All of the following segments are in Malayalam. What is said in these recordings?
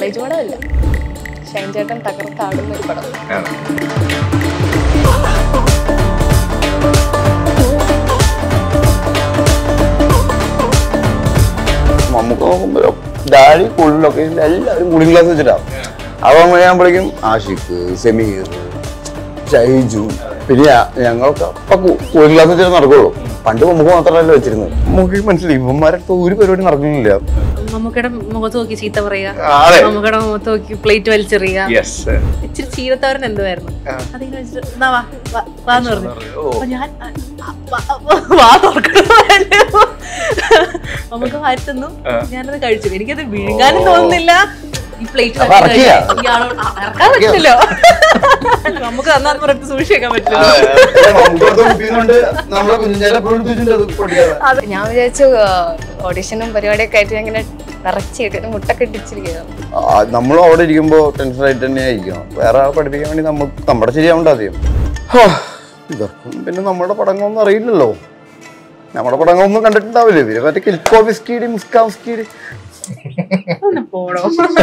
കോളേജ് പടമല്ല ഷൈൻ ചേട്ടൻ തകർത്താടുന്ന ഒരു പടം ആണ് നമുക്ക് നോക്കുമ്പോ ഡാഡി കൂളിംഗ് ലൊക്കേഷനിൽ എല്ലാവരും കൂളിംഗ് ഗ്ലാസ് വെച്ചിട്ടാ അവൻ കഴിയുമ്പോഴേക്കും ആഷിഖ് സമീർ ഷൈജു പിന്നെ ഞാ- ഞങ്ങളൊക്കെ അപ്പൊ കൂളിംഗ് ഗ്ലാസ് വെച്ചിട്ട് നടക്കുള്ളൂ പണ്ട് നമുക്ക് മാത്രമല്ല വെച്ചിരുന്നത് നമുക്ക് മനസ്സിലായി ഇവന്മാരടുത്ത് ഒരു പരിപാടി നടക്കുന്നില്ല മമ്മൂക്കയുടെ മുഖത്ത് നോക്കി ചീത്ത പറയുക ആ, അതെ മമ്മൂക്കയുടെ മുഖത്ത് നോക്കി പ്ലേറ്റ് വലിച്ചെറിയുക യെസ് ഇച്ചിരി ചീരത്തവരൻ എന്തുവായിരുന്നു അതിങ്ങനെ വെച്ചിട്ട് എന്നാ വാ വാ, വാന്ന് പറഞ്ഞു അപ്പൊ ഞാൻ ആ, ആ, വാ, വാ, വാ തുറക്കണമല്ലോ നമുക്ക് വാറ്റുന്നു ഞാനത് കഴിച്ചു എനിക്കത് വിഴുങ്ങാനും തോന്നുന്നില്ല ഈ പ്ലേറ്റ് അപ്പൊ ഇറക്കിയ? ഇയാളോട് ആ, ഇറക്കാൻ പറ്റില്ലല്ലോ നമുക്ക് തന്നാന്ന് പറഞ്ഞിട്ട് സൂക്ഷിക്കാൻ പറ്റില്ലല്ലോ നമ്മളെ കുഞ്ഞാലെ എപ്പോഴും അത് ഞാൻ വിചാരിച്ചു ഓഡിഷനും പരിപാടിയൊക്കെ ആയിട്ട് ഞാൻ ഇങ്ങനെ നിറച്ചിട്ട് മുട്ടൊക്കെ ഇട്ടിച്ചിരിക്കുന്നു നമ്മളും അവിടെ ഇരിക്കുമ്പോ ടെൻഷൻ ആയിട്ട് തന്നെ ആയിരിക്കണം വേറെ ആളെ പഠിപ്പിക്കാൻ വേണ്ടി നമുക്ക് നമ്മുടെ ശരിയാവണ്ട ആദ്യം ഹാ, ഇതൊക്കെ പിന്നെ നമ്മുടെ പടങ്ങളൊന്നും അറിയില്ലല്ലോ നമ്മുടെ പടങ്ങളൊന്നും കണ്ടിട്ടുണ്ടാവില്ലേ ഇവര് മറ്റേ കിൽക്കോ ബിസ്കീഡ് മുസ്കാ ബിസ്കീഡ് ഒന്ന് പോടോ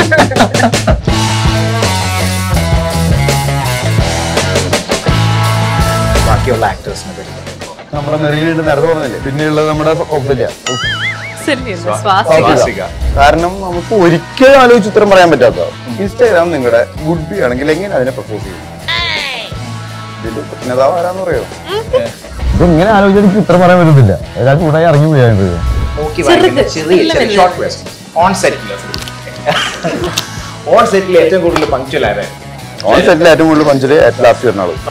ബാക്കിയുള്ള ആക്ടേഴ്സിനെ പറ്റി പറയുമ്പോൾ നമ്മുടെ നിറയിലുണ്ട് നേരത്തെ പറഞ്ഞില്ലേ പിന്നെയുള്ളത് നമ്മുടെ ഒപ്പില്ല ശരിയല്ല ശ്വാസം സ്വാസിക കാരണം നമുക്ക് ഒരിക്കലും ആലോചിച്ച് ഉത്തരം പറയാൻ പറ്റാത്ത ഇൻസ്റ്റാഗ്രാം നിങ്ങളുടെ ഗുഡ് ബി ആണെങ്കിൽ എങ്ങനെ അതിനെ പ്രപ്പോസ് ചെയ്യും ഇതിന്റെ ഉപജ്ഞാതാവ് ആരാന്ന് പറയോ ഇതെങ്ങനെ ആലോചിച്ചിട്ട് ഉത്തരം പറയാൻ പറ്റത്തില്ല ഒരാൾ കൂടെ ഇറങ്ങി പോയത് നോക്കി വായിക്കുന്ന ചെറിയ ചെറിയ ഷോർട്ട് ക്വസ്റ്റ് ഓൺ സെറ്റിൽ ഓൺ സെറ്റിൽ ഏറ്റവും കൂടുതൽ പങ്ക്ച്വൽ ആരെ ഓൺ സെറ്റിൽ ഏറ്റവും കൂടുതൽ പഞ്ചില് ഏറ്റവും ലാസ്റ്റ് വരുന്ന ആള്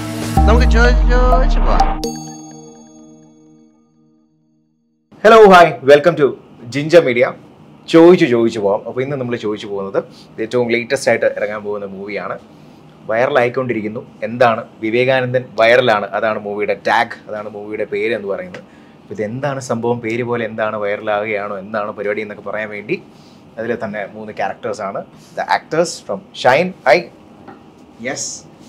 ഹലോ ഹായ് വെൽക്കം ടു ജിഞ്ച മീഡിയ ചോദിച്ചു ചോദിച്ചു പോകാം അപ്പോൾ ഇന്ന് നമ്മൾ ചോദിച്ചു പോകുന്നത് ഏറ്റവും ലേറ്റസ്റ്റ് ആയിട്ട് ഇറങ്ങാൻ പോകുന്ന മൂവിയാണ് വൈറലായിക്കൊണ്ടിരിക്കുന്നു എന്താണ് വിവേകാനന്ദൻ വൈറലാണ് അതാണ് മൂവിയുടെ ടാഗ് അതാണ് മൂവിയുടെ പേര് എന്ന് പറയുന്നത് അപ്പോൾ ഇതെന്താണ് സംഭവം പേര് പോലെ എന്താണ് വൈറലാകുകയാണോ എന്താണ് പരിപാടി എന്നൊക്കെ പറയാൻ വേണ്ടി അതിൽ തന്നെ മൂന്ന് ക്യാരക്ടേഴ്സാണ് the actors from Shine I yes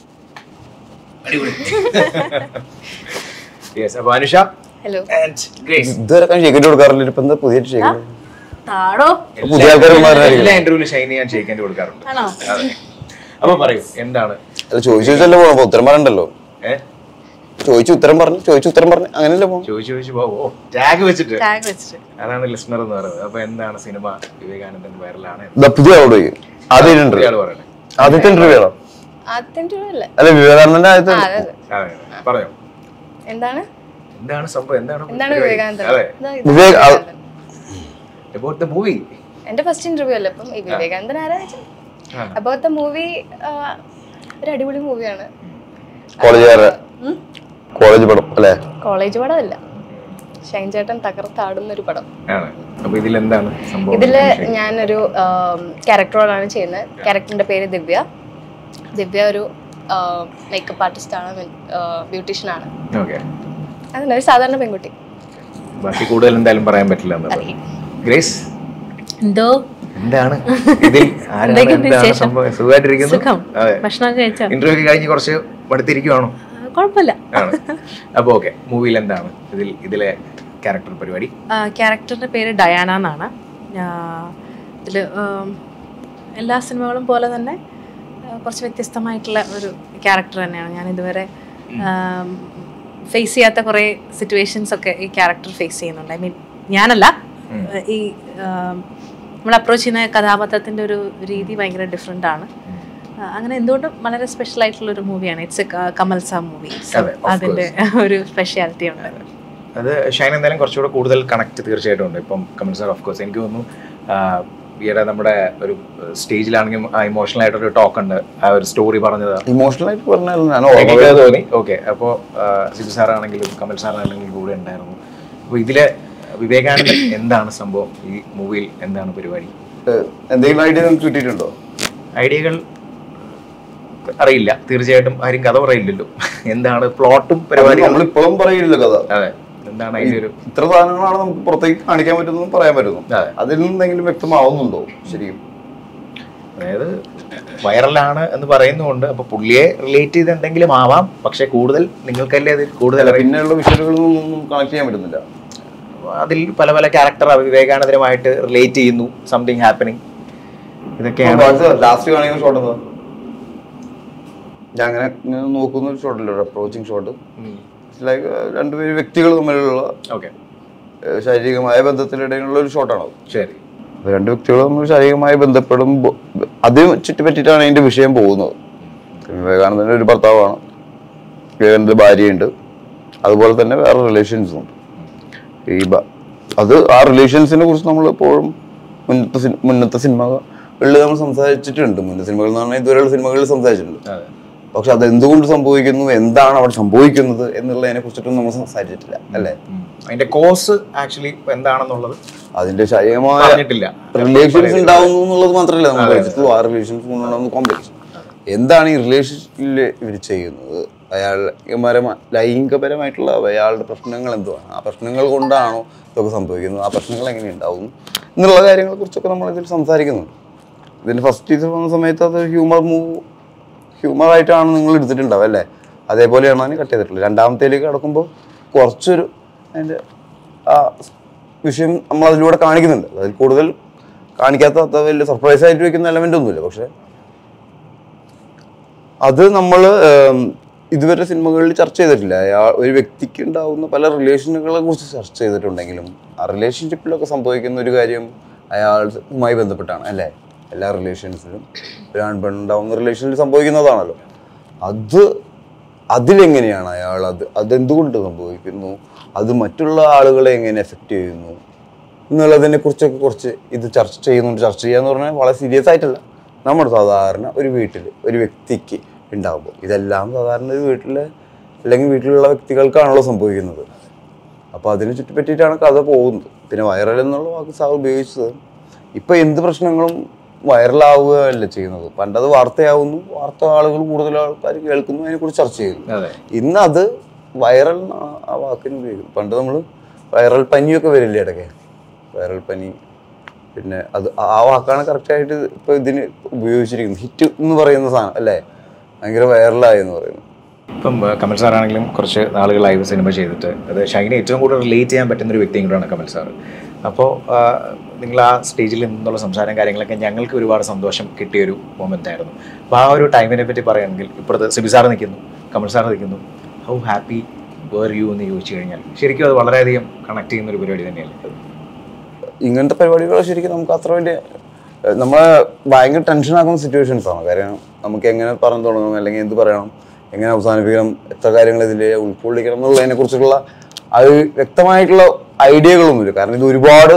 yes അപ്പോൾ അനുഷ ഹലോ ആൻഡ് ഗ്രേസ് ഇതുവരെ ഷേക്കിട്ട് കൊടുക്കാറില്ല ഇപ്പൊ എന്താ പുതിയ ഷേക്ക് താടോ പുതിയ ആൾക്കാരന്മാരായിരിക്കും എല്ലാ ഇന്റർവ്യൂവിലും ഷൈനി ഞാൻ ഷെയ്ക്കേണ്ടി കൊടുക്കാറുണ്ട് ആണോ അതെ അപ്പൊ പറയൂ എന്താണ് അല്ല ചോദിച്ചു ചോദിച്ചല്ലേ പോണോ അപ്പൊ ഉത്തരം പറയണ്ടല്ലോ ഏ ചോദിച്ചു ഉത്തരം പറഞ്ഞു ചോദിച്ചു ഉത്തരം പറഞ്ഞു അങ്ങനെയല്ലേ പോണം ചോദിച്ചു ചോദിച്ചു പോ ഓ ടാഗ് വെച്ചിട്ട് ടാഗ് വെച്ചിട്ട് അതാണ് ലിസ്ണർ എന്ന് പറയുന്നത് അപ്പൊ എന്താണ് സിനിമ വിവേകാനന്ദൻ വൈറലാണ് ദാ പുതിയ ആളോട് ചോദിക്കും ആദ്യ ഇയാള് ഇന്റർവ്യൂ പറയണേ ആദ്യത്തെ ഇന്റർവ്യൂ ആണോ ആദ്യത്തെ interview അല്ല അല്ല വിവേകാനന്ദന്റെ ആദ്യത്തെ ആ, അതെ അതെ അതെ പറഞ്ഞോ എന്താണ് എന്താണ് സംഭവം എന്താണ് എന്താണ് പരിപാടി? വിവേകാനന്ദൻ അതെ ഇതാ ഇത് വിവേക് ആ- വിവേകാനന്ദൻ. അബൌട്ട് ദ മൂവി എന്റെ ഫസ്റ്റ് ഇന്റർവ്യൂ അല്ല അപ്പം ഈ വിവേകാനന്ദൻ ആരാ അബൌട്ട് ദ മൂവി ഒരു അടിപൊളി മൂവിയാണ് കോളേജുകാരുടെ കോളേജ് പടം അല്ലേ കോളേജ് പടമല്ല ഷൈൻ ചേട്ടൻ തകർത്താടുന്ന ഒരു പടം ആണ് അപ്പൊ ഇതിൽ എന്താണ് സംഭവം ഇതില് ഞാനൊരു ക്യാരക്ടറോടാണ് ചെയ്യുന്നത് ക്യാരക്ടറിന്റെ പേര് ദിവ്യ ദിവ്യ ഒരു മേക്കപ്പ് ആർട്ടിസ്റ്റ് ആണ് ബ്യൂട്ടീഷ്യൻ ആണ് ഓക്കെ അതല്ല ഒരു സാധാരണ പെൺകുട്ടി ബാക്കി കൂടുതൽ എന്തായാലും പറയാൻ പറ്റില്ല എന്നുള്ളത് അറിയില്ല. ഗ്രേസ് എന്തോ എന്താണ് ഇതിൽ ആരാണ് എന്തൊക്കെയുണ്ട് എന്താണ് വിശേഷം? സംഭവം സുഖമായിട്ടിരിക്കുന്നു സുഖം അതെ ഭക്ഷണമൊക്കെ കഴിച്ചോ ഇന്റർവ്യൂ ഒക്കെ കഴിഞ്ഞ് കുറച്ച് മടുത്തിരിക്കുവാണോ ആ, കുഴപ്പമില്ല ആണ് അപ്പോൾ ഓക്കെ മൂവിയിൽ എന്താണ് ഇതിൽ ഇതിലെ ക്യാരക്ടർ പരിപാടി ക്യാരക്ടറിന്റെ പേര് ഡയാന എന്നാണ് ഇതിൽ എല്ലാ സിനിമകളും പോലെ തന്നെ ആ, കുറച്ച് വ്യത്യസ്തമായിട്ടുള്ള ഒരു ക്യാരക്ടർ തന്നെയാണ് ഞാൻ ഇതുവരെ ഫേസ് ചെയ്യാത്ത കുറേ സിറ്റുവേഷൻസ് ഒക്കെ ഈ ക്യാരക്ടർ ഫേസ് ചെയ്യുന്നുണ്ട് ഐ മീൻ ഞാനല്ല ഈ നമ്മൾ അപ്രോച്ച് ചെയ്യുന്ന കഥാപാത്രത്തിൻ്റെ ഒരു രീതി ഭയങ്കര ഡിഫറെൻ്റ് ആണ് ആ, അങ്ങനെ എന്തുകൊണ്ടും വളരെ സ്പെഷ്യൽ ആയിട്ടുള്ള ഒരു മൂവിയാണ് ഇറ്റ്സ് എ കമൽ സാ മൂവി അതെ, of അതിൻ്റെ ഒരു സ്പെഷ്യാലിറ്റി ഉണ്ട് അത് ഷൈൻ എന്തായാലും കുറച്ചുകൂടെ കൂടുതൽ കണക്ട് തീർച്ചയായിട്ടും ഉണ്ട് ഇപ്പം കമൽ സാർ ഓഫ് കോഴ്സ് എനിക്ക് തോന്നുന്നു ആ, ഈയിടെ നമ്മുടെ ഒരു സ്റ്റേജിലാണെങ്കിൽ ഇമോഷണൽ ആയിട്ടൊരു ടോക്ക് ഉണ്ട് ആ ഒരു സ്റ്റോറി പറഞ്ഞത് ഇമോഷണൽ ആയിട്ട് പറഞ്ഞാൽ ഞാൻ എനിക്ക് അത് തോന്നി ഓക്കെ അപ്പോൾ സിബി സാറാണെങ്കിലും കമൽ സാറാണെങ്കിലും കൂടെ ഉണ്ടായിരുന്നു അപ്പോൾ ഇതിലെ വിവേകാനന്ദൻ എന്താണ് സംഭവം ഈ മൂവിയിൽ എന്താണ് പരിപാടി എന്തെങ്കിലും ഐഡിയ നിങ്ങൾക്ക് കിട്ടിയിട്ടുണ്ടോ ഐഡിയകൾ അറിയില്ല തീർച്ചയായിട്ടും ആരും കഥ പറയില്ലല്ലോ എന്താണ് പ്ലോട്ടും പരിപാടികളും നമ്മളിപ്പോഴും പറയില്ല കഥ അതെ എന്താണ് അതിന്റെ ഒരു ഇത്ര സാധനങ്ങളാണ് നമുക്ക് പുറത്തേക്ക് കാണിക്കാൻ പറ്റുന്നതും പറയാൻ പറ്റുന്നു അതെ. അതിൽ നിന്ന് എന്തെങ്കിലും വ്യക്തമാവുന്നുണ്ടോ ശരിക്കും അതായത് വൈറലാണ് എന്ന് പറയുന്നുണ്ട് അപ്പൊ പുള്ളിയെ റിലേറ്റ് ചെയ്ത് എന്തെങ്കിലും ആവാം പക്ഷെ കൂടുതൽ നിങ്ങൾക്കല്ലേ അതിൽ കൂടുതൽ അറിയാം പിന്നെയുള്ള വിഷയങ്ങളൊന്നും കണക്ട് ചെയ്യാൻ പറ്റുന്നില്ല അതിൽ പല പല ക്യാരക്ടർ വിവേകാനന്ദനുമായിട്ട് റിലേറ്റ് ചെയ്യുന്നു സംതിങ് ഹാപ്പനിങ് ഇതൊക്കെയാണ് ലാസ്റ്റ് കാണിക്കുന്ന ഷോട്ട് എന്താ ഞാൻ അങ്ങനെ ഇങ്ങനെ നോക്കുന്ന ഒരു ഷോട്ടില്ല ഒരു അപ്രോച്ചിങ് ഷോട്ട് ലൈക്ക് രണ്ടുപേര് വ്യക്തികൾ തമ്മിലുള്ള ഓക്കെ ഏഹ്, ശാരീരികമായ ബന്ധത്തിനിടയിലുള്ള ഒരു ഷോട്ടാണ് അത് ശരി അപ്പൊ രണ്ട് വ്യക്തികൾ തമ്മിൽ ശാരീരികമായി ബന്ധപ്പെടുമ്പോൾ അത് ചുറ്റിപ്പറ്റിയിട്ടാണ് അതിന്റെ വിഷയം പോകുന്നത് വിവേകാനന്ദന്റെ ഒരു ഭർത്താവാണ് വിവേകാനന്ദന്റെ ഭാര്യയുണ്ട് അതുപോലെ തന്നെ വേറെ റിലേഷൻസും ഉണ്ട് ഈ ബ- അത് ആ റിലേഷൻസിനെ കുറിച്ച് നമ്മൾ എപ്പോഴും മുന്നത്തെ സിനി- മുന്നത്തെ സിനിമകളിൽ നമ്മൾ സംസാരിച്ചിട്ടുണ്ട് മുന്നത്തെ സിനിമകൾ എന്ന് പറഞ്ഞാൽ ഇതുവരെയുള്ള സിനിമകളിൽ സംസാരിച്ചിട്ടുണ്ട് അതെ പക്ഷെ അത് എന്തുകൊണ്ട് സംഭവിക്കുന്നു എന്താണ് അവിടെ സംഭവിക്കുന്നത് എന്നുള്ളതിനെ കുറിച്ചിട്ടൊന്നും നമ്മൾ സംസാരിച്ചിട്ടില്ല അല്ലേ ഉം. അതിന്റെ കോസ് ആക്ച്വലി എന്താണെന്നുള്ളത് അതിന്റെ ശാരീരികമായ പറഞ്ഞിട്ടില്ല റിലേഷൻസ് ഉണ്ടാവുന്നു എന്നുള്ളത് മാത്രമല്ല നമ്മൾ പഠിച്ചിട്ടുള്ളൂ ആ റിലേഷൻസ് കൊണ്ടുണ്ടാവുന്ന കോംപ്ലക്സ് എന്താണ് ഈ റിലേഷൻഷിപ്പിൽ ഇവർ ചെയ്യുന്നത് അയാൾ ലൈംഗികപരമ- ലൈംഗികപരമായിട്ടുള്ള അയാളുടെ പ്രശ്നങ്ങൾ എന്തുവാണ് ആ പ്രശ്നങ്ങൾ കൊണ്ടാണോ ഇതൊക്കെ സംഭവിക്കുന്നത് ആ പ്രശ്നങ്ങൾ എങ്ങനെ ഉണ്ടാവുന്നു എന്നുള്ള കാര്യങ്ങളെ കുറിച്ചൊക്കെ നമ്മൾ ഇതിൽ സംസാരിക്കുന്നുണ്ട് ഇതിന്റെ ഫസ്റ്റ് ടീച്ചർ വന്ന സമയത്ത് അത് ഹ്യൂമർ മൂവ് ഹ്യൂമർ ആയിട്ടാണ് നിങ്ങൾ എടുത്തിട്ടുണ്ടാവും അല്ലേ അതേപോലെയാണ് അതിന് കട്ട് ചെയ്തിട്ടുള്ളത് രണ്ടാമത്തേലേക്ക് കടക്കുമ്പോൾ കുറച്ചൊരു അതിൻ്റെ ആ വിഷയം നമ്മൾ അതിലൂടെ കാണിക്കുന്നുണ്ട് അതിൽ കൂടുതൽ കാണിക്കാത്ത അത്ര വലിയ സർപ്രൈസ് ആയിട്ട് വെക്കുന്ന എലമെന്റ് ഒന്നുമില്ല പക്ഷെ അത് നമ്മൾ ഇതുവരെ സിനിമകളിൽ ചർച്ച ചെയ്തിട്ടില്ല അയാൾ ഒരു വ്യക്തിക്ക് ഉണ്ടാവുന്ന പല റിലേഷനുകളെ കുറിച്ച് ചർച്ച ചെയ്തിട്ടുണ്ടെങ്കിലും ആ റിലേഷൻഷിപ്പിലൊക്കെ സംഭവിക്കുന്ന ഒരു കാര്യം അയാളുമായി ബന്ധപ്പെട്ടാണ് അല്ലേ എല്ലാ റിലേഷൻസിലും ഒരു ആൺപെണ്ണുണ്ടാവുന്ന റിലേഷനിൽ സംഭവിക്കുന്നതാണല്ലോ അത് അതിലെങ്ങനെയാണ് അയാൾ അത് അതെന്തുകൊണ്ട് സംഭവിക്കുന്നു അത് മറ്റുള്ള ആളുകളെ എങ്ങനെ എഫക്റ്റ് ചെയ്യുന്നു എന്നുള്ളതിനെ കുറിച്ചൊക്കെ കുറച്ച് ഇത് ചർച്ച ചെയ്യുന്നുണ്ട് ചർച്ച ചെയ്യാന്ന് പറഞ്ഞാൽ വളരെ സീരിയസ് ആയിട്ടല്ല നമ്മുടെ സാധാരണ ഒരു വീട്ടിൽ ഒരു വ്യക്തിക്ക് ഉണ്ടാകുമ്പോൾ ഇതെല്ലാം സാധാരണ ഒരു വീട്ടിൽ അല്ലെങ്കിൽ വീട്ടിലുള്ള വ്യക്തികൾക്കാണല്ലോ സംഭവിക്കുന്നത് അപ്പോൾ അതിനെ ചുറ്റിപ്പറ്റിയിട്ടാണ് കഥ പോകുന്നത് പിന്നെ വൈറൽ എന്നുള്ള വാക്ക് സാർ ഉപയോഗിച്ചത് ഇപ്പം എന്ത് പ്രശ്നങ്ങളും വൈറലാവുകയല്ല ചെയ്യുന്നത് പണ്ടത് വാർത്തയാവുന്നു വാർത്ത ആളുകൾ കൂടുതൽ ആൾക്കാർ കേൾക്കുന്നു അതിനെക്കുറിച്ച് ചർച്ച ചെയ്യുന്നു അതെ ഇന്ന് അത് വൈറൽ എന്നാണ് ആ വാക്കിന് ഉപയോഗിക്കുന്നത് പണ്ട് നമ്മൾ വൈറൽ പനിയൊക്കെ വരില്ലേ ഇടയ്ക്ക് വൈറൽ പനി പിന്നെ അത് ആ വാക്കാണ് കറക്റ്റായിട്ട് ഇപ്പോൾ ഇതിന് ഉപയോഗിച്ചിരിക്കുന്നത് ഹിറ്റ് എന്ന് പറയുന്ന സാധനം അല്ലേ ഭയങ്കര വൈറലായി എന്ന് പറയുന്നു ഇപ്പം ആ, കമൽ സാറാണെങ്കിലും കുറച്ച് നാളുകളായി സിനിമ ചെയ്തിട്ട് അത് ഷൈനെ ഏറ്റവും കൂടുതൽ റിലേറ്റ് ചെയ്യാൻ പറ്റുന്ന ഒരു വ്യക്തിയും കൂടെയാണ് കമൽ സാർ അപ്പോൾ നിങ്ങൾ ആ സ്റ്റേജിൽ നിന്നുള്ള സംസാരം കാര്യങ്ങളൊക്കെ ഞങ്ങൾക്ക് ഒരുപാട് സന്തോഷം കിട്ടിയൊരു മൊമെൻ്റ് ആയിരുന്നു അപ്പോൾ ആ ഒരു ടൈമിനെ പറ്റി പറയുകയാണെങ്കിൽ ഇപ്പോഴത്തെ സിബി സാർ നിൽക്കുന്നു കമൽ സാർ നിൽക്കുന്നു ഹൗ ഹാപ്പി വേർ യു എന്ന് ചോദിച്ചു കഴിഞ്ഞാൽ ശരിക്കും അത് വളരെയധികം കണക്ട് ചെയ്യുന്ന ഒരു പരിപാടി തന്നെയല്ലേ ഇങ്ങനത്തെ പരിപാടികൾ ശരിക്കും നമുക്ക് അത്ര വലിയ ഏഹ് നമ്മളെ ഭയങ്കര ടെൻഷൻ ആക്കുന്ന സിറ്റുവേഷൻസ് ആണ് കാര്യം നമുക്ക് എങ്ങനെ പറഞ്ഞു തുടങ്ങണം അല്ലെങ്കിൽ എന്ത് പറയണം എങ്ങനെ അവസാനിപ്പിക്കണം എത്ര കാര്യങ്ങൾ ഇതിൽ ഉൾക്കൊള്ളിക്കണം എന്നുള്ളതിനെ കുറിച്ചുള്ള അത് വ്യക്തമായിട്ടുള്ള ഐഡിയകളൊന്നുമില്ല കാരണം ഇത് ഒരുപാട്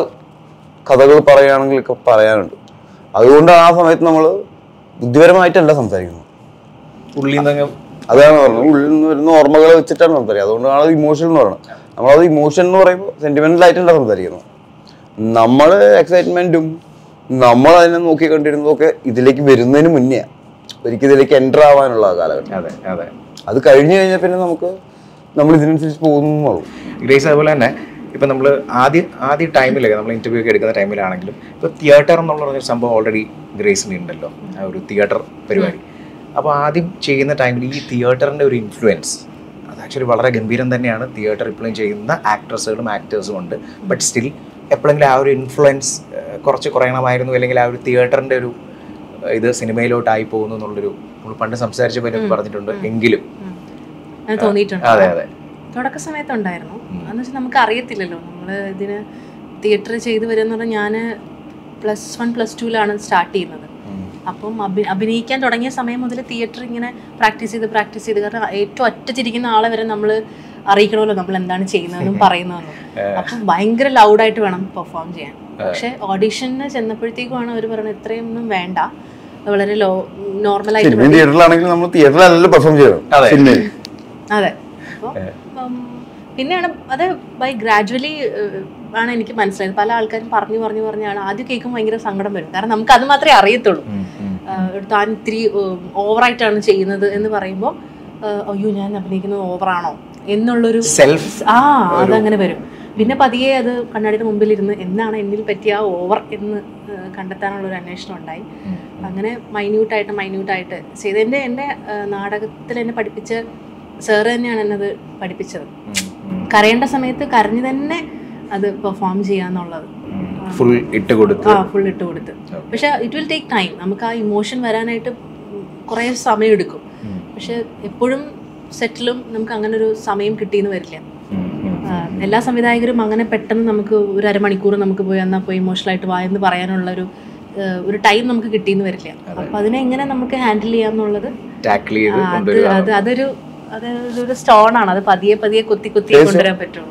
കഥകൾ പറയുകയാണെങ്കിൽ ഒക്കെ പറയാനുണ്ട് അതുകൊണ്ട് ആ സമയത്ത് നമ്മൾ ബുദ്ധിപരമായിട്ടല്ല സംസാരിക്കുന്നത് ഉള്ളിൽ നിന്ന് അതാണ് പറഞ്ഞത് ഉള്ളിൽ നിന്ന് വരുന്ന ഓർമ്മകൾ വെച്ചിട്ടാണ് സംസാരിക്കുക അതുകൊണ്ടാണ് അത് ഇമോഷൻ എന്ന് പറയുന്നത് നമ്മളത് ഇമോഷൻ എന്ന് പറയുമ്പോൾ സെന്റിമെന്റൽ ആയിട്ടല്ല സംസാരിക്കുന്നത് നമ്മൾ എക്സൈറ്റ്മെന്റും നമ്മൾ അതിനെ നോക്കി കണ്ടിരുന്നതും ഒക്കെ ഇതിലേക്ക് വരുന്നതിന് മുന്നേ ഒരിക്കൽ ഇതിലേക്ക് എൻ്റർ ആവാനുള്ള കാലഘട്ടം അതെ അതെ അത് കഴിഞ്ഞു കഴിഞ്ഞാൽ പിന്നെ നമുക്ക് നമ്മൾ ഇതിനനുസരിച്ച് പോകുന്നുള്ളൂ ഗ്രേസ് അതുപോലെ തന്നെ ഇപ്പം നമ്മൾ ആദ്യ ആദ്യ ടൈമിലൊക്കെ നമ്മൾ ഇൻ്റർവ്യൂ ഒക്കെ എടുക്കുന്ന ടൈമിലാണെങ്കിലും ഇപ്പോൾ തിയേറ്റർ എന്നുള്ള ഒരു സംഭവം ഓൾറെഡി ഗ്രേസിന് ഉണ്ടല്ലോ ആ ഒരു തിയേറ്റർ പരിപാടി അപ്പോൾ ആദ്യം ചെയ്യുന്ന ടൈമിൽ ഈ തിയേറ്ററിൻ്റെ ഒരു ഇൻഫ്ലുവൻസ് അത് ആക്ച്വലി വളരെ ഗംഭീരം തന്നെയാണ് തിയേറ്റർ ഇപ്പോഴും ചെയ്യുന്ന ആക്ട്രസുകളും ആക്ടേഴ്സും ഉണ്ട് ബട്ട് സ്റ്റിൽ എപ്പോഴെങ്കിലും ആ ഒരു ഇൻഫ്ലുവൻസ് കുറച്ച് കുറയണമായിരുന്നു അല്ലെങ്കിൽ ആ ഒരു തിയേറ്ററിൻ്റെ ഒരു ഏഹ്, ഇത് സിനിമയിലോട്ടായി പോകുന്നു എന്നുള്ളൊരു നമ്മൾ പണ്ട് സംസാരിച്ചപ്പോൾ ഇതിനകത്ത് പറഞ്ഞിട്ടുണ്ട് എങ്കിലും അങ്ങനെ തോന്നിയിട്ടുണ്ട് അതെ അതെ തുടക്ക സമയത്ത് ഉണ്ടായിരുന്നു എന്ന് വെച്ചാൽ നമുക്ക് അറിയത്തില്ലല്ലോ നമ്മൾ ഇതിന് തിയേറ്റർ ചെയ്ത് വരിക പറഞ്ഞാൽ ഞാൻ പ്ലസ് വൺ പ്ലസ് ടുവിലാണ് സ്റ്റാർട്ട് ചെയ്യുന്നത് അപ്പം അഭി അഭിനയിക്കാൻ തുടങ്ങിയ സമയം മുതൽ തിയേറ്റർ ഇങ്ങനെ പ്രാക്ടീസ് ചെയ്ത് പ്രാക്ടീസ് ചെയ്ത് കാരണം ഏറ്റവും ഒറ്റച്ചിരിക്കുന്ന ആളെ വരെ നമ്മൾ അറിയിക്കണമല്ലോ നമ്മൾ എന്താണ് ചെയ്യുന്നതെന്നും പറയുന്നതെന്നും അപ്പം ഭയങ്കര ലൗഡായിട്ട് വേണം പെർഫോം ചെയ്യാൻ പക്ഷെ ഓഡീഷന് ചെന്നപ്പോഴത്തേക്കുമാണ് അവർ പറയുന്നത് ഇത്രയൊന്നും വേണ്ട വളരെ ലോ നോർമലായിട്ട് സിനിമ തിയേറ്ററിലാണെങ്കിൽ നമ്മൾ തിയേറ്ററിലല്ലല്ലോ പെർഫോം ചെയ്യണം അതെ. സിനിമയിൽ അതെ അപ്പോൾ പിന്നെയാണ് അത് ബൈ ഗ്രാജുവലി ആണ് എനിക്ക് മനസ്സിലായത് പല ആൾക്കാരും പറഞ്ഞു പറഞ്ഞു പറഞ്ഞാണ് ആദ്യം കേൾക്കുമ്പോൾ ഭയങ്കര സങ്കടം വരും കാരണം നമുക്ക് അത് മാത്രമേ അറിയത്തുള്ളൂ ആഹ് താൻ ഇത്തിരി ഓവറായിട്ടാണ് ചെയ്യുന്നത് എന്ന് പറയുമ്പോൾ അയ്യോ ഞാൻ അഭിനയിക്കുന്നത് ഓവറാണോ എന്നുള്ളൊരു സെൽഫ് ആ അതങ്ങനെ വരും പിന്നെ പതിയെ അത് കണ്ണാടിയുടെ മുമ്പിലിരുന്ന് എന്നാണ് എന്നിൽ പറ്റിയ ആ ഓവർ എന്ന് ആഹ് കണ്ടെത്താനുള്ള ഒരു അന്വേഷണം ഉണ്ടായി അങ്ങനെ മൈന്യൂട്ടായിട്ട് മൈന്യൂട്ടായിട്ട് ചെയ്ത് എൻ്റെ എൻ്റെ ആഹ് നാടകത്തിൽ എന്നെ പഠിപ്പിച്ച സാറ് തന്നെയാണ് എന്നത് പഠിപ്പിച്ചത് കരയേണ്ട സമയത്ത് കരഞ്ഞു തന്നെ അത് പെർഫോം ചെയ്യാന്നുള്ളത് ആ, ഫുൾ ഇട്ട് കൊടുത്ത് ആ ഫുൾ ഇട്ട് കൊടുത്ത് പക്ഷെ ഇറ്റ് വിൽ ടേക്ക് ടൈം നമുക്ക് ആ ഇമോഷൻ വരാനായിട്ട് കുറേ സമയം എടുക്കും ഉം. പക്ഷെ എപ്പോഴും സെറ്റിലും നമുക്ക് അങ്ങനെ ഒരു സമയം കിട്ടിയെന്ന് വരില്ല ഉം, ഉം. ആ, എല്ലാ സംവിധായകരും അങ്ങനെ പെട്ടെന്ന് നമുക്ക് ഒരു അരമണിക്കൂർ നമുക്ക് പോയി എന്നാൽ പോയി ഇമോഷണൽ ആയിട്ട് വാ എന്ന് പറയാനുള്ള ഒരു ആ, ഒരു ടൈം നമുക്ക് കിട്ടിയെന്ന് വരില്ല അപ്പൊ അതിനെ എങ്ങനെ നമുക്ക് ഹാൻഡിൽ ചെയ്യാന്നുള്ളത് ടാക്കിൾ ചെയ്ത് ആ, അത് കൊണ്ടുവരിക അത് അതൊരു അത് ഒരു സ്റ്റോൺ ആണ് അത് പതിയെ പതിയെ കുത്തി കുത്തി കൊണ്ടുവരാൻ പറ്റുള്ളൂ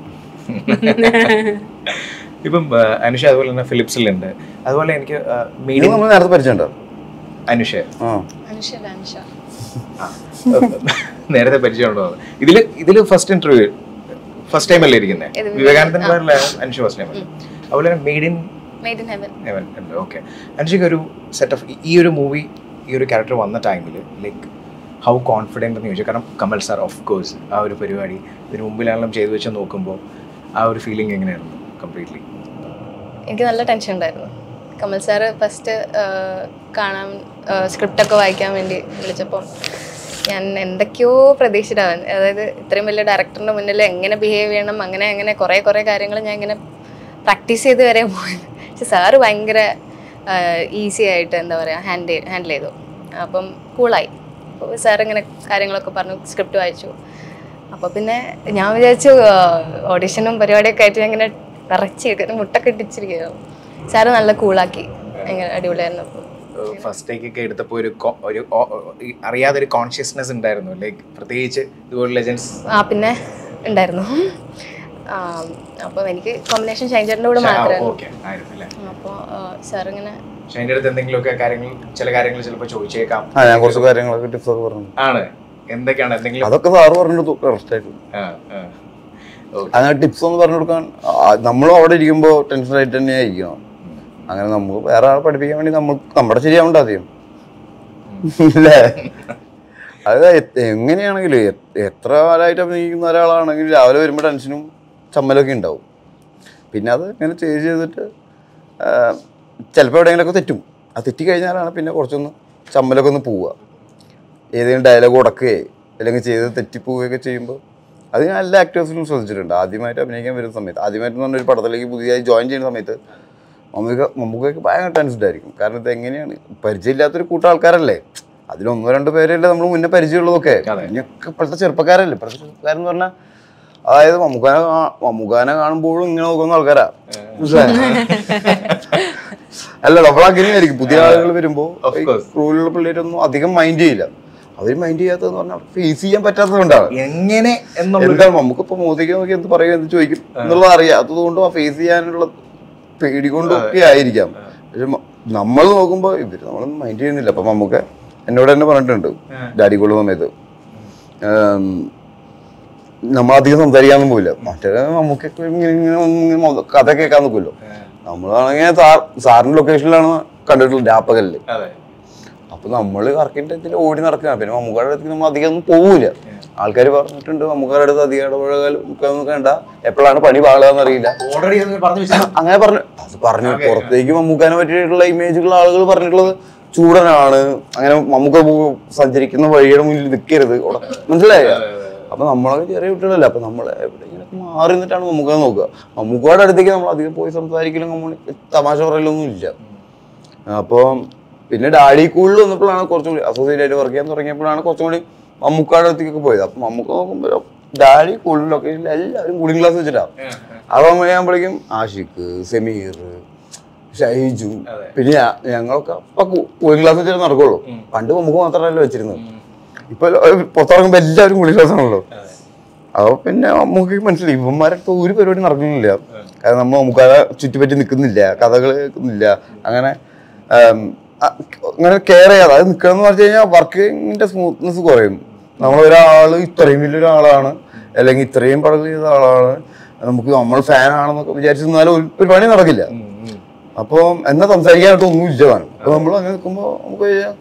ഇപ്പം ആ, അനുഷ അതുപോലെ തന്നെ ഫിലിപ്സിലുണ്ട് അതുപോലെ എനിക്ക് ആ, ഇത് മീഡിയം നമ്മൾ നേരത്തെ പരിചയമുണ്ടോ അനുഷ ആ അനുഷ അനുഷ ആ. നേരത്തെ പരിചയമുണ്ടോ ഇതില് ഇതില് ഫസ്റ്റ് ഇന്റർവ്യൂ ഫസ്റ്റ് ടൈം അല്ലേ ഇരിക്കുന്നത് ഇത് വിവേകാനന്ദൻ പേരിലെ അനുഷ ഫസ്റ്റ് ടൈം അതുപോലെ തന്നെ made in made in heaven heaven ഉണ്ട് ഓക്കെ അനുഷയ്ക്ക് ഒരു സെറ്റ് ഓഫ് ഈ ഒരു മൂവി ഈ ഒരു ക്യാരക്ടർ വന്ന ടൈമിൽ ലൈക്ക് ഹൗ കോൺഫിഡൻറ്റ് എന്ന് ചോദിച്ചാൽ കാരണം കമൽ സാർ ഓഫ് കോഴ്സ് ആ ഒരു പരിപാടി ഇതിന് മുമ്പിലാണെങ്കിലും ചെയ്തു വെച്ച് നോക്കുമ്പോൾ ആ ഒരു ഫീലിംഗ് എങ്ങനെയായിരുന്നു കംപ്ലീറ്റ്ലി എനിക്ക് നല്ല ടെൻഷൻ ഉണ്ടായിരുന്നു കമൽ സാറ് ഫസ്റ്റ് കാണാൻ സ്ക്രിപ്റ്റൊക്കെ വായിക്കാൻ വേണ്ടി വിളിച്ചപ്പം ഞാൻ എന്തൊക്കെയോ പ്രതീക്ഷിച്ചിട്ടാണ് അതായത് ഇത്രയും വലിയ ഡയറക്ടറിൻ്റെ മുന്നിൽ എങ്ങനെ ബിഹേവ് ചെയ്യണം അങ്ങനെ അങ്ങനെ കുറേ കുറേ കാര്യങ്ങൾ ഞാൻ ഇങ്ങനെ പ്രാക്ടീസ് ചെയ്ത് വരെ പോയത് പക്ഷെ സാറ് ഭയങ്കര ഈസി ആയിട്ട് എന്താ പറയുക ഹാൻഡ് ഹാൻഡിൽ ചെയ്തു അപ്പം കൂളായി അപ്പോൾ സാർ ഇങ്ങനെ കാര്യങ്ങളൊക്കെ പറഞ്ഞു സ്ക്രിപ്റ്റ് വായിച്ചു അപ്പോൾ പിന്നെ ഞാൻ വിചാരിച്ചു ഓഡിഷനും പരിപാടിയൊക്കെ ആയിട്ട് ഞാൻ ഇങ്ങനെ നിറച്ച് മുട്ടൊക്കെ ഇട്ടിച്ചിരിക്കുകയാണ് സാറ് നല്ല കൂളാക്കി ഭയങ്കര അടിപൊളിയായിരുന്നു അപ്പോൾ ഫസ്റ്റ് ടേക്കൊക്കെ എടുത്തപ്പോൾ ഒരു co- ഒരു ഓ- ഈ അറിയാതെ ഒരു കോൺഷ്യസ്നെസ് ഉണ്ടായിരുന്നു ലൈക്ക് പ്രത്യേകിച്ച് ഇതുപോലെ ലെജൻസ് ആ പിന്നെ ഉണ്ടായിരുന്നു ആ, അപ്പോൾ എനിക്ക് കോമ്പിനേഷൻ ഷൈൻചേട്ടൻ്റെ കൂടെ മാത്രമായിരുന്നു ഓക്കെ ആയിരുന്നു അല്ലേ അപ്പോൾ സാർ ഇങ്ങനെ പക്ഷെ അതിൻ്റെ അടുത്ത് എന്തെങ്കിലുമൊക്കെ കാര്യങ്ങൾ ചില കാര്യങ്ങൾ ചിലപ്പോൾ ചോദിച്ചേക്കാം ആ ഞാൻ കുറച്ച് കാര്യങ്ങളൊക്കെ ടിപ്സ് ഒക്കെ പറഞ്ഞു ആണ് എന്തൊക്കെയാണ് എന്തെങ്കിലും അതൊക്കെ സാറ് പറഞ്ഞിട്ട് കറക്റ്റ് ആയിട്ട് ആ, ആ. Okay. അങ്ങനെ ടിപ്സ് ഒന്ന് പറഞ്ഞു കൊടുക്കാൻ നമ്മളും അവിടെ ഇരിക്കുമ്പോൾ ടെൻഷൻ ആയിട്ട് തന്നെ ആയിരിക്കണം അങ്ങനെ നമുക്ക് വേറെ ആളെ പഠിപ്പിക്കാൻ വേണ്ടി നമ്മൾ നമ്മുടെ ശരിയാവണ്ട ആദ്യം ഇല്ലേ അത് എ- എങ്ങനെയാണെങ്കിലും എ- എത്ര കാലമായിട്ട് അഭിനയിക്കുന്ന ഒരാളാണെങ്കിൽ രാവിലെ വരുമ്പോൾ ടെൻഷനും ചമ്മലൊക്കെ ഉണ്ടാവും പിന്നെ അത് ഇങ്ങനെ ചെയ്ത് ചെയ്തിട്ട് ചിലപ്പോൾ എവിടെയെങ്കിലുമൊക്കെ തെറ്റും ആ തെറ്റി കഴിഞ്ഞാലാണ് പിന്നെ കുറച്ചൊന്ന് ചമ്മലൊക്കെ ഒന്ന് പോവുക ഏതെങ്കിലും ഡയലോഗ് ഉടക്കുകയോ അല്ലെങ്കിൽ ചെയ്ത് തെറ്റിപ്പോവുകയൊക്കെ ചെയ്യുമ്പോൾ അത് ഞാൻ എല്ലാ ആക്ടേഴ്സിലും ശ്രദ്ധിച്ചിട്ടുണ്ട് ആദ്യമായിട്ട് അഭിനയിക്കാൻ വരുന്ന സമയത്ത് ആദ്യമായിട്ട് എന്ന് പറഞ്ഞ ഒരു പടത്തിലേക്ക് പുതിയതായി ജോയിൻ ചെയ്യുന്ന സമയത്ത് മമ്മൂക്ക മമ്മൂക്കൊക്കെ ഭയങ്കര ടെൻസ്ഡ് ആയിരിക്കും കാരണം ഇത് എങ്ങനെയാണ് പരിചയമില്ലാത്തൊരു കൂട്ടം ആൾക്കാരല്ലേ അതിലൊന്നോ രണ്ടോ പേരല്ലേ നമ്മൾ മുന്നേ പരിചയമുള്ളതൊക്കെ അതെ. ഇനിയൊക്കെ ഇപ്പോഴത്തെ ചെറുപ്പക്കാരല്ലേ ഇപ്പോഴത്തെ ചെറുപ്പക്കാരെന്ന് പറഞ്ഞാൽ അതായത് മമ്മൂക്കാനെ കാ- മമ്മൂക്കാനെ കാണുമ്പോഴും ഇങ്ങനെ നോക്കുന്ന ആൾക്കാരാ മനസ്സിലായോ? അല്ല നമ്മളങ്ങനെയായിരിക്കും പുതിയ ആളുകൾ വരുമ്പോ Of course. സ്കൂളിലുള്ള പിള്ളേരൊന്നും അധികം മൈൻഡ് ചെയ്യില്ല അവർ മൈൻഡ് ചെയ്യാത്തതെന്ന് പറഞ്ഞാൽ ഫേസ് ചെയ്യാൻ പറ്റാത്തതുകൊണ്ടാണ് എങ്ങനെ എന്നുള്ള എന്താ നമുക്കിപ്പോ മോദിക്ക് നോക്കി എന്ത് പറയും എന്ത് ചോദിക്കും എന്നുള്ളത് അറിയാത്തതുകൊണ്ടും ആ ഫേസ് ചെയ്യാനുള്ള പേടി കൊണ്ടും ഒക്കെ ആയിരിക്കാം പക്ഷെ നമ്മൾ നോക്കുമ്പോൾ ഇവര് നമ്മളൊന്നും മൈൻഡ് ചെയ്യുന്നില്ല അപ്പൊ നമുക്ക് എന്നോട് തന്നെ പറഞ്ഞിട്ടുണ്ട് ഡാഡി കൊള്ള സമയത്ത് ഉം, നമ്മൾ അധികം സംസാരിക്കാനൊന്നും പോയില്ല മറ്റേ നമുക്കൊക്കെ ഇങ്ങനെ ഇങ്ങനെ ഒന്ന് ഇങ്ങനെ മൊ- കഥ കേൾക്കാൻ നിൽക്കുമല്ലോ നമ്മളാണെങ്കിൽ സാർ സാറിന്റെ ലൊക്കേഷനിലാണ് കണ്ടിട്ടുള്ളത് രാപ്പകലില് അതെ അപ്പൊ നമ്മള് കറക്കിന്റെ ഇതിൽ ഓടി നടക്കുക പിന്നെ മമ്മൂക്കാരുടെ അടുത്ത് നമ്മൾ അധികം ഒന്നും പോവില്ല ആൾക്കാർ പറഞ്ഞിട്ടുണ്ട് മമ്മൂക്കാരുടെ അടുത്ത് അധികം ഇടപഴകാൻ വേണ്ട എപ്പോഴാണ് പണി പാളുകയെന്ന് അറിയില്ല ഓൾറെഡി പറഞ്ഞു വെച്ചാൽ അങ്ങനെ പറഞ്ഞു അത് പറഞ്ഞു പുറത്തേക്ക് മമ്മൂക്കാനെ പറ്റിയിട്ടുള്ള ഇമേജുകൾ ആളുകൾ പറഞ്ഞിട്ടുള്ളത് ചൂടനാണ് അങ്ങനെ മമ്മൂക്ക പോ- സഞ്ചരിക്കുന്ന വഴിയുടെ മുന്നിൽ നിൽക്കരുത് ഉട- മനസ്സിലായോ അപ്പൊ നമ്മളൊക്കെ ചെറിയ കുട്ടികളല്ലേ അപ്പൊ നമ്മൾ എവിടെയെങ്കിലും മാറി നിന്നിട്ടാണ് മമ്മൂക്ക നോക്കുക മമ്മൂക്കയുടെ അടുത്തേക്ക് നമ്മൾ അധികം പോയി സംസാരിക്കലും നമ്മൾ തമാശ പറയലൊന്നും ഇല്ല അപ്പോൾ പിന്നെ ഡാഡി കൂളിൽ വന്നപ്പോഴാണ് കുറച്ചും കൂടി അസോസിയേറ്റ് ആയിട്ട് വർക്ക് ചെയ്യാൻ തുടങ്ങിയപ്പോഴാണ് കുറച്ചും കൂടി മമ്മൂക്കാടെ അടുത്തേക്കൊക്കെ പോയത് അപ്പം മമ്മൂക്ക നോക്കുമ്പോൾ ഡാഡി കൂളിൽ ലൊക്കേഷനിൽ എല്ലാവരും കൂളിംഗ് ക്ലാസ് വെച്ചിട്ടാണ് അപ്പം കഴിയുമ്പോഴേക്കും ആഷിഖ് സമീർ ഷൈജു പിന്നെ ഞാ- ഞങ്ങളൊക്കെ അപ്പൊ കൂളിംഗ് ക്ലാസ് വെച്ചിട്ട് നടക്കുള്ളൂ പണ്ട് നമുക്ക് മാത്രമല്ല വെച്ചിരുന്നത് ഇപ്പൊ പുറത്തിറങ്ങുമ്പോൾ എല്ലാവരും കൂളിംഗ് ക്ലാസ് ആണല്ലോ അപ്പൊ പിന്നെ നമുക്ക് മനസ്സിലായി ഇവന്മാരൊക്കെ ഒരു പരിപാടി നടക്കുന്നില്ല കാരണം നമ്മൾ നമുക്കത് ചുറ്റിപ്പറ്റി നിൽക്കുന്നില്ല കഥകൾ കേൾക്കുന്നില്ല അങ്ങനെ ആം, അ- അങ്ങനെ കെയർ ചെയ്യാതെ അത് നിൽക്കണം എന്ന് പറഞ്ഞു കഴിഞ്ഞാൽ വർക്കിങ്ങിന്റെ സ്മൂത്ത്നെസ് കുറയും നമ്മൾ ഒരാൾ ഇത്രയും വലിയൊരാളാണ് അല്ലെങ്കിൽ ഇത്രയും പടങ്ങൾ ചെയ്ത ആളാണ് നമുക്ക് നമ്മൾ ഫാൻ ആണെന്നൊക്കെ വിചാരിച്ചിരുന്നാലും ഒരു പരിപാടി നടക്കില്ല അപ്പോൾ എന്നാ സംസാരിക്കാനായിട്ട് ഒന്നും ഇല്ല താനും അപ്പൊ നമ്മൾ അങ്ങനെ നിൽക്കുമ്പോൾ നമുക്ക് ചെയ്യാം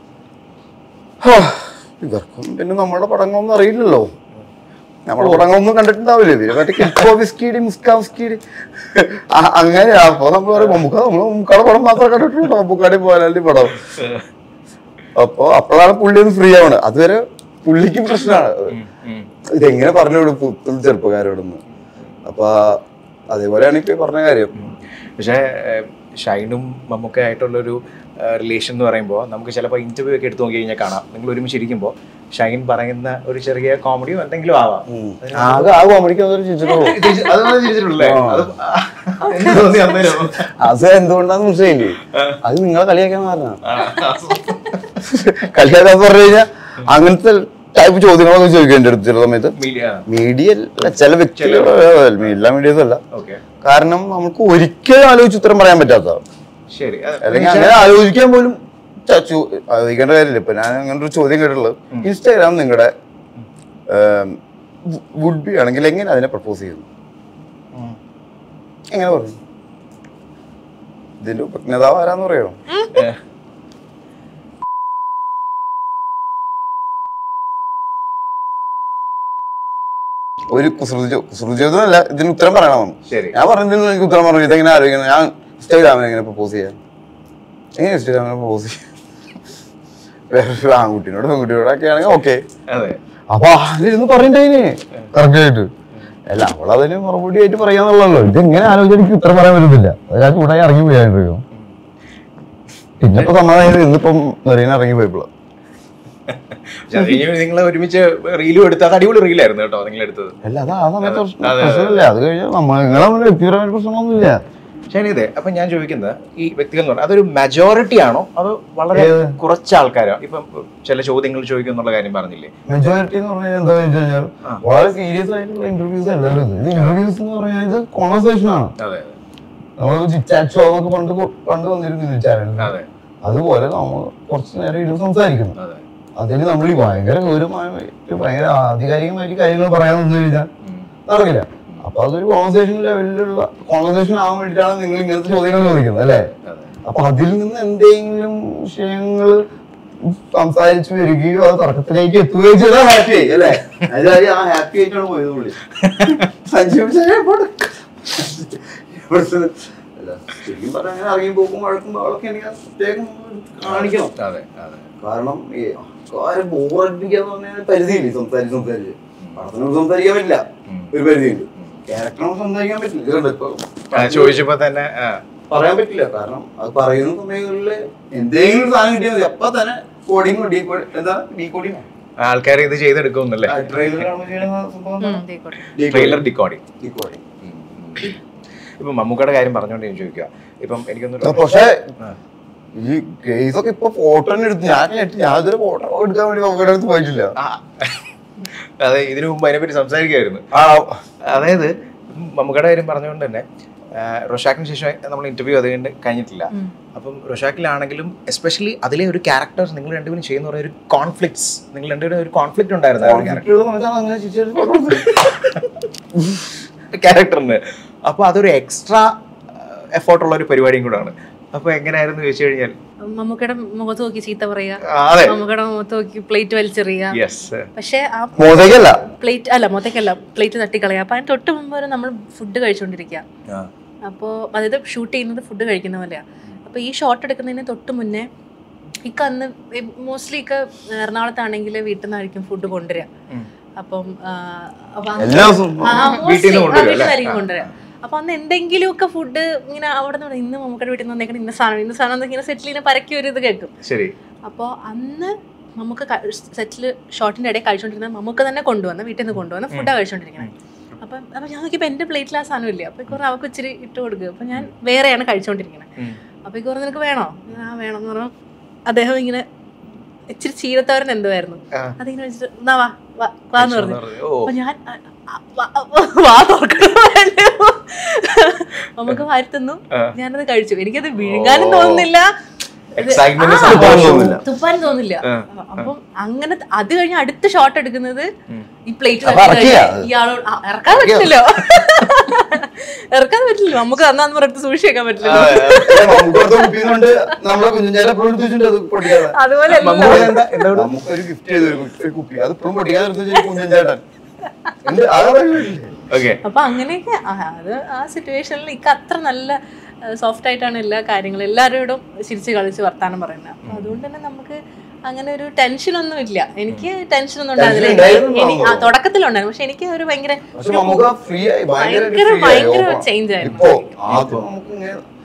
ഹാ, ഇവർക്കും പിന്നെ നമ്മുടെ പടങ്ങളൊന്നും അറിയില്ലല്ലോ നമ്മുടെ പടങ്ങളൊന്നും കണ്ടിട്ടുണ്ടാവില്ലേ ഇവര് മറ്റേ കിൽക്കോ വിസ്കീഡി മുസ്കാ വിസ്കീഡി അങ്ങനെയാ അപ്പൊ നമ്മൾ പറയും മമ്മൂക്ക നമ്മൾ മമ്മൂക്കാടെ പടം മാത്രമേ കണ്ടിട്ടുള്ളൂ മമ്മൂക്കാടി പോയാലും പടം അപ്പൊ അപ്പോഴാണ് പുള്ളി ഒന്ന് ഫ്രീ ആവണത് അതുവരെ പുള്ളിക്കും പ്രശ്നമാണ് ഇതെങ്ങനെ പറഞ്ഞു വിടും പുത്തൻ ചെറുപ്പക്കാരോടൊന്ന് അപ്പൊ അതേപോലെയാണ് ഇപ്പൊ ഈ പറഞ്ഞ കാര്യം പക്ഷേ ഏഹ്, ഷൈനും മമ്മൂക്ക ആയിട്ടുള്ളൊരു റിലേഷൻ എന്ന് പറയുമ്പോൾ നമുക്ക് ചിലപ്പോൾ ഇന്റർവ്യൂ ഒക്കെ എടുത്ത് നോക്കി കഴിഞ്ഞാൽ കാണാം നിങ്ങൾ ഒരുമിച്ച് ഇരിക്കുമ്പോൾ ഷൈൻ പറയുന്ന ഒരു ചെറിയ കോമഡിയോ എന്തെങ്കിലും ആവാം ആകെ ആ കോമഡിക്ക് അതൊരു ചിരിച്ചിട്ടുള്ളൂ അതാണ് ചിരിച്ചിട്ടുള്ളേ അത് എന്ത് തോന്നി അന്നേരം അത് എന്തുകൊണ്ടാന്ന് മനസ്സിലായില്ലേ അത് നിങ്ങളെ കളിയാക്കാൻ പറഞ്ഞ ആ, കളിയാക്കാന്ന് പറഞ്ഞു കഴിഞ്ഞാൽ അങ്ങനത്തെ ടൈപ്പ് ചോദ്യങ്ങളൊക്കെ ചോദിക്കും എൻ്റെ അടുത്ത് ചില സമയത്ത് മീഡിയ മീഡിയ ചില വ്യക്തികൾ എല്ലാ മീഡിയസും അല്ല ഓക്കെ കാരണം നമുക്ക് ഒരിക്കലും ആലോചിച്ച് ഉത്തരം പറയാൻ പറ്റാത്ത ശരി അത് അല്ലെങ്കിൽ അങ്ങനെ ആലോചിക്കാൻ പോലും ച- ചോ- ആലോചിക്കേണ്ട കാര്യമില്ല ഇപ്പൊ ഞാൻ അങ്ങനെ ഒരു ചോദ്യം കേട്ടിട്ടുള്ളത് ഇൻസ്റ്റാഗ്രാം നിങ്ങളുടെ വുഡ് ബി ആണെങ്കിൽ എങ്ങനെ അതിനെ പ്രപ്പോസ് ചെയ്യുന്നു എങ്ങനെ പറയും ഇതിന്റെ ഉപജ്ഞതാവ് ആരാന്ന് പറയോ ഒരു കുസൃതി ചോ- കുസൃതി ചോദ്യമല്ല ഇതിന് ഉത്തരം പറയണം ശരി. ഞാൻ പറഞ്ഞതിന് എനിക്ക് ഉത്തരം പറഞ്ഞു ഇതെങ്ങനെ ആലോചിക്കുന്നത് ഞാൻ ഇൻസ്റ്റാഗ്രാമിൽ എങ്ങനെ പ്രപ്പോസ് ചെയ്യാൻ എങ്ങനെ ഇൻസ്റ്റാഗ്രാമിൽ പ്രപ്പോസ് ചെയ്യാം വേറൊരു ആൺകുട്ടിനോട് പെൺകുട്ടിയോടൊക്കെ ആണെങ്കിൽ ഓക്കെ അതെ അപ്പൊ അതിരുന്ന് പറയണ്ടേ കറക്റ്റ് ആയിട്ട് അല്ല അവളതിന് മറുപടി ആയിട്ട് പറയാന്നുള്ളല്ലോ ഇത് എങ്ങനെ ആലോചിച്ചാൽ എനിക്ക് ഉത്തരം പറയാൻ പറ്റത്തില്ല ഞാൻ ചൂടായി ഇറങ്ങി പോയാണ്ടോ പിന്നെ ഇപ്പൊ സമാധാനം ഇന്നിപ്പം മെറീന ഇറങ്ങി പോയപ്പോഴാ പക്ഷെ അത് കഴിഞ്ഞ് നിങ്ങൾ ഒരുമിച്ച് റീലും എടുത്ത് അത് അടിപൊളി റീലായിരുന്നു കേട്ടോ നിങ്ങൾ എടുത്തത് അല്ല അത് ആ സമയത്ത് പ്രശ്നം- അതെ, അതെ. പ്രശ്നമില്ല അത് കഴിഞ്ഞാൽ നമ്മൾ നിങ്ങളെ തമ്മിൽ വ്യക്തിപരമായ പ്രശ്നമൊന്നുമില്ല ശരി അപ്പൊ ഞാൻ ചോദിക്കുന്നത് ഈ വ്യക്തികൾ എന്ന് പറഞ്ഞാൽ അതൊരു മെജോറിറ്റി ആണോ അതോ വളരെ ഏത്? കുറച്ച് ആൾക്കാരോ ഇപ്പം ചില ചോദ്യങ്ങൾ ചോദിക്കും എന്നുള്ള കാര്യം പറഞ്ഞില്ലേ മെജോറിറ്റി എന്ന് പറഞ്ഞാൽ എന്താ വെച്ച് കഴിഞ്ഞാൽ വളരെ സീരിയസ് ആയിട്ടുള്ള ഇന്റർവ്യൂസ് അല്ലല്ലോ ഇത് ഇത് ഇന്റർവ്യൂസ് എന്ന് പറഞ്ഞാൽ ഇത് കോൺവെർസേഷൻ ആണ് അതെ നമ്മൾ ചിറ്റാറ്റ് ഷോ എന്നൊക്കെ പണ്ട് കൊ- പണ്ട് വന്നിരുന്നു ചാനലിൽ അതെ അതുപോലെ നമ്മൾ കുറച്ച് നേരം ഇരുന്ന് സംസാരിക്കുന്നു അതെ അതിന് നമ്മൾ ഈ ഭയങ്കര ഗൗരവമായിട്ട് ഭയങ്കര ആധികാരികമായിട്ട് കാര്യങ്ങൾ പറയാൻ വന്നു കഴിഞ്ഞാൽ ഉം. നടക്കില്ല അപ്പൊ അതൊരു കോൺവെർസേഷൻ ലെവലിലുള്ള കോൺവെർസേഷൻ ആവാൻ വേണ്ടിയിട്ടാണ് നിങ്ങൾ ഇങ്ങനത്തെ ചോദ്യങ്ങൾ ചോദിക്കുന്നത് അല്ലേ അതെ അപ്പൊ അതിൽ നിന്ന് എന്തെങ്കിലും വിഷയങ്ങൾ സംസാരിച്ചു വരികയോ അത് തർക്കത്തിലേക്ക് എത്തുകയോ ചെയ്താൽ ഹാപ്പി ആയി അല്ലേ അതായത് ആ ഹാപ്പി ആയിട്ടാണ് പോയത് പുള്ളി സഞ്ജീവ് ചേട്ടൻ എവിടെ? ഇവിടുത്തെ അല്ല, ശരിക്കും പറഞ്ഞാൽ അങ്ങനെ ഇറങ്ങി പോകും വഴക്കും അവളൊക്കെ എനിക്ക് പ്രത്യേകം കാണിക്കണം അതെ അതെ കാരണം ഈ കാര്യം ബോറടിപ്പിക്കാന്ന് പറഞ്ഞാൽ പരിധിയില്ല സംസാരിച്ച് സംസാരിച്ച് പടത്തിനോട് സംസാരിക്കാൻ പറ്റില്ല ഉം. ഒരു പരിധിയുണ്ട് ക്യാരക്ടറിനോട് സംസാരിക്കാൻ പറ്റില്ല ഇതുണ്ട് ഇപ്പൊ ആ, ചോദിച്ചപ്പോ തന്നെ ആ, പറയാൻ പറ്റില്ല കാരണം അത് പറയുന്ന സമയങ്ങളിൽ എന്തെങ്കിലും ഒരു സാധനം കിട്ടിയാൽ മതി അപ്പൊ തന്നെ കോഡിങ് ഡീ എന്താ ഡീ കോഡിങ് ആൾക്കാർ ഇത് ചെയ്തെടുക്കുമെന്നല്ലേ ട്രെയിലർ ചെയ്യുന്ന സംഭവം ഉം, ആയിക്കോട്ടെ. ട്രെയിലർ ഡിക്കോഡിങ് ഡീ കോഡിങ് ഇപ്പൊ മമ്മൂക്കയുടെ കാര്യം പറഞ്ഞുകൊണ്ട് ഞാൻ ചോദിക്കുക ഇപ്പം എനിക്കൊന്നും പക്ഷേ ഈ കേസൊക്കെ ഇപ്പൊ ഫോട്ടോ തന്നെ എടുത്ത് ഞാൻ ഞെട്ടി. ഞാൻ ഇതുവരെ ഫോട്ടോ എടുക്കാൻ വേണ്ടി മമ്മൂക്കയുടെ അടുത്ത് പോയിട്ടില്ല അതെ ഇതിനു മുമ്പ് അതിനെപ്പറ്റി സംസാരിക്കുമായിരുന്നു ആ അതായത് മമ്മൂക്കയുടെ കാര്യം പറഞ്ഞുകൊണ്ട് തന്നെ ആ, റൊഷാക്കിന് ശേഷം നമ്മൾ ഇന്റർവ്യൂ അത് കഴിഞ്ഞ് കഴിഞ്ഞിട്ടില്ല അപ്പം റൊഷാക്കിലാണെങ്കിലും എസ്പെഷ്യലി അതിലെ ഒരു ക്യാരക്ടർ നിങ്ങൾ രണ്ടുപേരും ചെയ്യുന്ന പറഞ്ഞ ഒരു കോൺഫ്ലിക്ട്സ് നിങ്ങൾ രണ്ടുപേരും ഒരു കോൺഫ്ലിക്റ്റ് ഉണ്ടായിരുന്നു ആ ഒരു character. കുട്ടികളുടെ സമയത്താണ് അങ്ങനെ ചിരിച്ചൊരു photo എടുത്തത്. ക്യാരക്ടറിന് അപ്പോൾ അതൊരു എക്സ്ട്രാ എഫോർട്ട് ഉള്ള ഒരു പരിപാടിയും കൂടാണ് അപ്പോൾ എങ്ങനെയായിരുന്നു ചോദിച്ചു കഴിഞ്ഞാൽ മമ്മൂക്കയുടെ മുഖത്ത് നോക്കി ചീത്ത പറയുക ആ, അതെ മമ്മൂക്കയുടെ മുഖത്ത് നോക്കി പ്ലേറ്റ് വലിച്ചെറിയുക യെസ് പക്ഷെ ആ മോതയ്ക്കല്ല പ്ലേറ്റ് അല്ല മൊത്തക്കല്ല പ്ലേറ്റ് തട്ടിക്കളയുക അപ്പൊ അതിന് തൊട്ട് മുമ്പ് വരെ നമ്മൾ ഫുഡ് കഴിച്ചുകൊണ്ടിരിക്കുക അപ്പോൾ അതായത് ഷൂട്ട് ചെയ്യുന്നത് ഫുഡ് കഴിക്കുന്ന പോലെയാ അപ്പോൾ ഈ ഷോട്ട് എടുക്കുന്നതിന് തൊട്ട് മുന്നേ ഇക്ക അന്ന് മോസ്റ്റ്ലി ഇക്ക എറണാകുളത്താണെങ്കിൽ വീട്ടിൽ നിന്നായിരിക്കും ഫുഡ് കൊണ്ടുവരിക ഉം. അപ്പം ആ, അപ്പൊ അന്ന് എല്ലാ ദിവസവും ആ, ആ, വീട്ടിൽ നിന്ന് mostly ആ, കൊണ്ടുവരും വീട്ടിൽ അല്ലേ? നിന്നായിരിക്കും ആ, കൊണ്ടുവരിക അപ്പൊ അന്ന് എന്തെങ്കിലുമൊക്കെ ഫുഡ് ഇങ്ങനെ അവിടെ നിന്ന് ഇന്ന് നമുക്കടെ വീട്ടിൽ നിന്ന് വന്നേക്കണം ഇന്ന സാധനം ഇന്ന സാധനം എന്നൊക്കെ ഇങ്ങനെ സെറ്റിൽ ഇങ്ങനെ പരക്കി ഒരു ഇത് കേൾക്കും ശരി അപ്പോൾ അന്ന് നമുക്ക് സെറ്റിൽ ഷോട്ടിൻ്റെ ഇടയിൽ കഴിച്ചുകൊണ്ടിരുന്നത് നമുക്ക് തന്നെ കൊണ്ടുവന്ന വീട്ടിൽ നിന്ന് കൊണ്ടുവന്ന ഫുഡാണ് കഴിച്ചുകൊണ്ടിരിക്കുന്നത് അപ്പം അപ്പം ഞാൻ നോക്കിയപ്പോൾ എൻ്റെ പ്ലേറ്റിൽ ആ സാധനം ഇല്ല അപ്പോൾ കുറേ അവൾക്ക് ഇച്ചിരി ഇട്ട് കൊടുക്കുക അപ്പം ഞാൻ വേറെയാണ് കഴിച്ചുകൊണ്ടിരിക്കുന്നത് ഉം. അപ്പോൾ ഈ കുറേ നിനക്ക് വേണോ ഞാൻ, ആ വേണം എന്ന് പറഞ്ഞു അദ്ദേഹം ഇങ്ങനെ ഇച്ചിരി ചീരത്തോരൻ എന്തുവായിരുന്നു ആ. അതിങ്ങനെ വെച്ചിട്ട് എന്നാ വാ വാ വാന്ന് പറഞ്ഞു ഓ അപ്പൊ ഞാൻ അ, അ, വാ- വാ തുറക്കണം വേണ്ടേ? നമുക്ക് വാരി തന്നു ആ. ഞാനത് കഴിച്ചു എനിക്കത് വിഴുങ്ങാനും തോന്നുന്നില്ല ഇത് എക്സൈറ്റ്മെന്റ് ആ, സംഭവം തോന്നുന്നില്ല. തുപ്പാനും തോന്നില്ല ആ, അപ്പം അങ്ങനെ അത് കഴിഞ്ഞ് അടുത്ത ഷോട്ട് എടുക്കുന്നത് ഉം. ഈ പ്ലേറ്റ് അപ്പൊ ഇറക്കിയാ? ഇയാളോട് ആ, ഇറക്കാൻ പറ്റില്ലല്ലോ ഇറക്കാൻ പറ്റില്ല നമുക്ക് അന്നാന്ന് പറഞ്ഞിട്ട് സൂക്ഷിക്കാൻ പറ്റില്ലല്ലോ നമുക്കടുത്ത് കുപ്പിന്നുണ്ട് നമ്മളെ കുഞ്ഞുഞ്ഞാലെ എപ്പോഴും എടുത്ത് വെച്ചിട്ടുണ്ട് അത് പൊട്ടിക്കാതെ അതുപോലെ അല്ല. മമ്മൂക്ക എന്താ എന്താ ഇവിടെ? നമുക്കൊരു ഗിഫ്റ്റ് ചെയ്ത ഒരു കുപ്പി അത് ഇപ്പോഴും പൊട്ടിക്കാതെ എടുത്ത് വെച്ചിട്ട് കുഞ്ഞുഞ്ഞേട്ടൻ എന്ത് അതറിയില്ലേ ഓക്കെ അപ്പൊ അങ്ങനെയൊക്കെ ആ, അത് ആ സിറ്റുവേഷനിൽ ഇക്ക അത്ര നല്ല സോഫ്റ്റ് ആയിട്ടാണ് എല്ലാ കാര്യങ്ങളും എല്ലാവരോടും ചിരിച്ച് കളിച്ച് വർത്താനം പറയുന്നത് അപ്പൊ അതുകൊണ്ട് തന്നെ നമുക്ക് അങ്ങനെ ഒരു ടെൻഷൻ ഒന്നും ഇല്ല എനിക്ക് ടെൻഷൻ ഒന്നും ഉണ്ടായിരുന്നില്ല ഉണ്ടായിരുന്നു എനി- ആ തോന്നുന്നു. തുടക്കത്തിലുണ്ടായിരുന്നു പക്ഷെ എനിക്ക് ഒരു ഭയങ്കര പക്ഷെ നമുക്ക് ഫ്രീ ആയി ഭയങ്കര ഭയങ്കര free ആയി ഭയങ്കര ഓപ്പൺ. ചേഞ്ച് ആയിരുന്നു ഇപ്പോ ആദ്യം നമുക്ക് ഇങ്ങനെ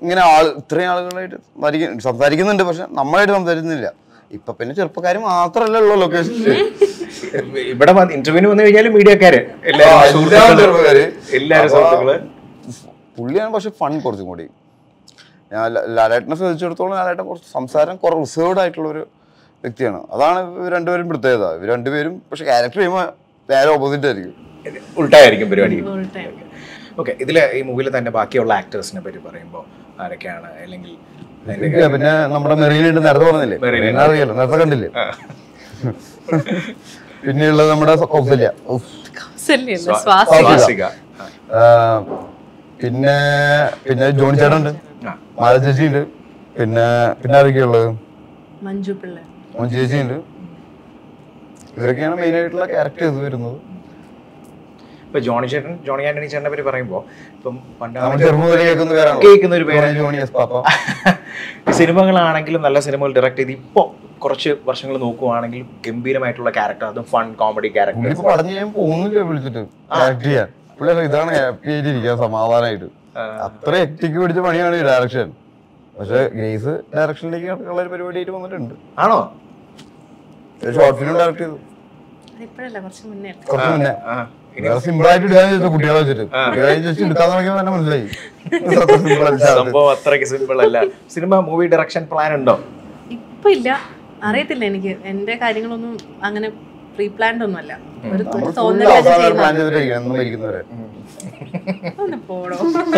ഇങ്ങനെ ആൾ ഇത്രയും ആളുകളായിട്ട് സംസാരിക്ക- സംസാരിക്കുന്നുണ്ട് പക്ഷെ നമ്മളായിട്ട് സംസാരിക്കുന്നില്ല ഇപ്പൊ പിന്നെ ചെറുപ്പക്കാർ മാത്രമല്ല ഉള്ളൂ ലൊക്കേഷൻ ഇവിടെ ഇന്റർവ്യൂവിന് വന്നു കഴിഞ്ഞാൽ മീഡിയക്കാര് എല്ലാവരും സുഹൃത്തുക്കള്, എല്ലാവരും സുഹൃത്തുക്കള് പുള്ളിയാണ് പക്ഷെ ഫൺ കുറച്ചും കൂടി ഞാൻ ല- ലാലേട്ടനെ ശ്രദ്ധിച്ചിടത്തോളം ലാലേട്ടൻ കുറച്ച് സംസാരം കുറെ റിസേർവ്ഡ് ആയിട്ടുള്ള ഒരു വ്യക്തിയാണ് അതാണ് ഇവർ രണ്ടുപേരും പ്രത്യേകത ഇവർ രണ്ടുപേരും പക്ഷെ ക്യാരക്ടർ ചെയ്യുമ്പോൾ നേരെ ഓപ്പോസിറ്റ് ആയിരിക്കും ഉൾട്ടായിരിക്കും പരിപാടി Full time. ഓക്കെ ഇതില് ഈ മൂവിയിൽ തന്നെ ബാക്കിയുള്ള ആക്ടേഴ്സിനെ പറ്റി പറയുമ്പോൾ ആരൊക്കെയാണ് അല്ലെങ്കിൽ അതിന്റെ ഇല്ല, പിന്നെ നമ്മുടെ മെറീനുണ്ട് നേരത്തെ പറഞ്ഞില്ലേ മെറീന. മെറീന അറിയാലോ നേരത്തെ കണ്ടില്ലേ പിന്നെയുള്ളത് നമ്മുടെ കൗസല്യ ഉഫ്. കൗസല്യല്ല, സ്വാ- സ്വാസിക സ്വാസിക ആ. ആ, പിന്നെ പിന്നെ ജോണി ചേട്ടൻ ഉണ്ട് ആ. മാല ചേച്ചി ഉണ്ട് പിന്നെ പിന്നെ ആരൊക്കെയുള്ളത് മഞ്ജു പിള്ള മോൻ ചേച്ചി ഉണ്ട് ഇവരൊക്കെയാണ് മെയിൻ ആയിട്ടുള്ള ക്യാരക്ടേഴ്സ് വരുന്നത് ഇപ്പൊ ജോണി ചേട്ടൻ ജോണി ആന്റണി ചേട്ടനെ പറ്റി പറയുമ്പോ ഇപ്പം പണ്ട് നമ്മൾ ചെറുപ്പം മുതലേ കേൾക്കുന്ന പേരാണ് കേൾക്കുന്ന ഒരു പേര് ജോണി എസ് പാപ്പ സിനിമകളാണെങ്കിലും നല്ല സിനിമകൾ ഡയറക്ട് ചെയ്ത് ഇപ്പോൾ കുറച്ച് വർഷങ്ങൾ നോക്കുവാണെങ്കിലും ഗംഭീരമായിട്ടുള്ള ക്യാരക്ടർ അതും ഫൺ കോമഡി ക്യാരക്ടർ പുള്ളിപ്പോ പടം ചെയ്യാൻ പോകുന്നില്ല വിളിച്ചിട്ട് ആക്ട് ചെയ്യാൻ പുള്ളി പറയും, ഇതാണ് ഹാപ്പി ആയിട്ട് ഇരിക്കാൻ സമാധാനമായിട്ട് അത്ര എക്റ്റിക്ക് പിടിച്ച പണിയാണ് ഈ ഡയറക്ഷൻ പക്ഷെ ഗ്രേസ് ഡയറക്ഷനിലേക്ക് ഉള്ള ഒരു പരിപാടിയായിട്ട് വന്നിട്ടുണ്ട് ആണോ ഒരു ഷോർട്ട് ഫിലിം ഡയറക്ട് ചെയ്തു ഇപ്പോഴല്ല കുറച്ച് മുന്നേ കുറച്ച് മുന്നേ ആ ഇനി വേറെ സിമ്പിൾ ആയിട്ട് ഇടാൻ ചോദിച്ചു കുട്ടികളെ വെച്ചിട്ട് കുട്ടികളെ ജസ്റ്റ് എടുക്കാൻ തുടങ്ങിയപ്പോൾ തന്നെ മനസ്സിലായി അത്ര simple അല്ല അത്. സംഭവം അത്രയ്ക്ക് സിമ്പിൾ അല്ല സിനിമ മൂവി ഡയറക്ഷൻ പ്ലാൻ ഉണ്ടോ ഇപ്പൊ ഇല്ല അറിയത്തില്ല എനിക്ക് എന്റെ കാര്യങ്ങളൊന്നും അങ്ങനെ പ്രീ പ്ലാൻഡ് ഒന്നും അല്ല ഒരു നമ്മൾ full തോന്നൽ വെച്ച് അവസാനം പ്ലാൻ ചെയ്യുന്ന ചെയ്തിട്ടായിരിക്കും എന്നും മരിക്കുന്നവരെ ഒന്ന് പോടോ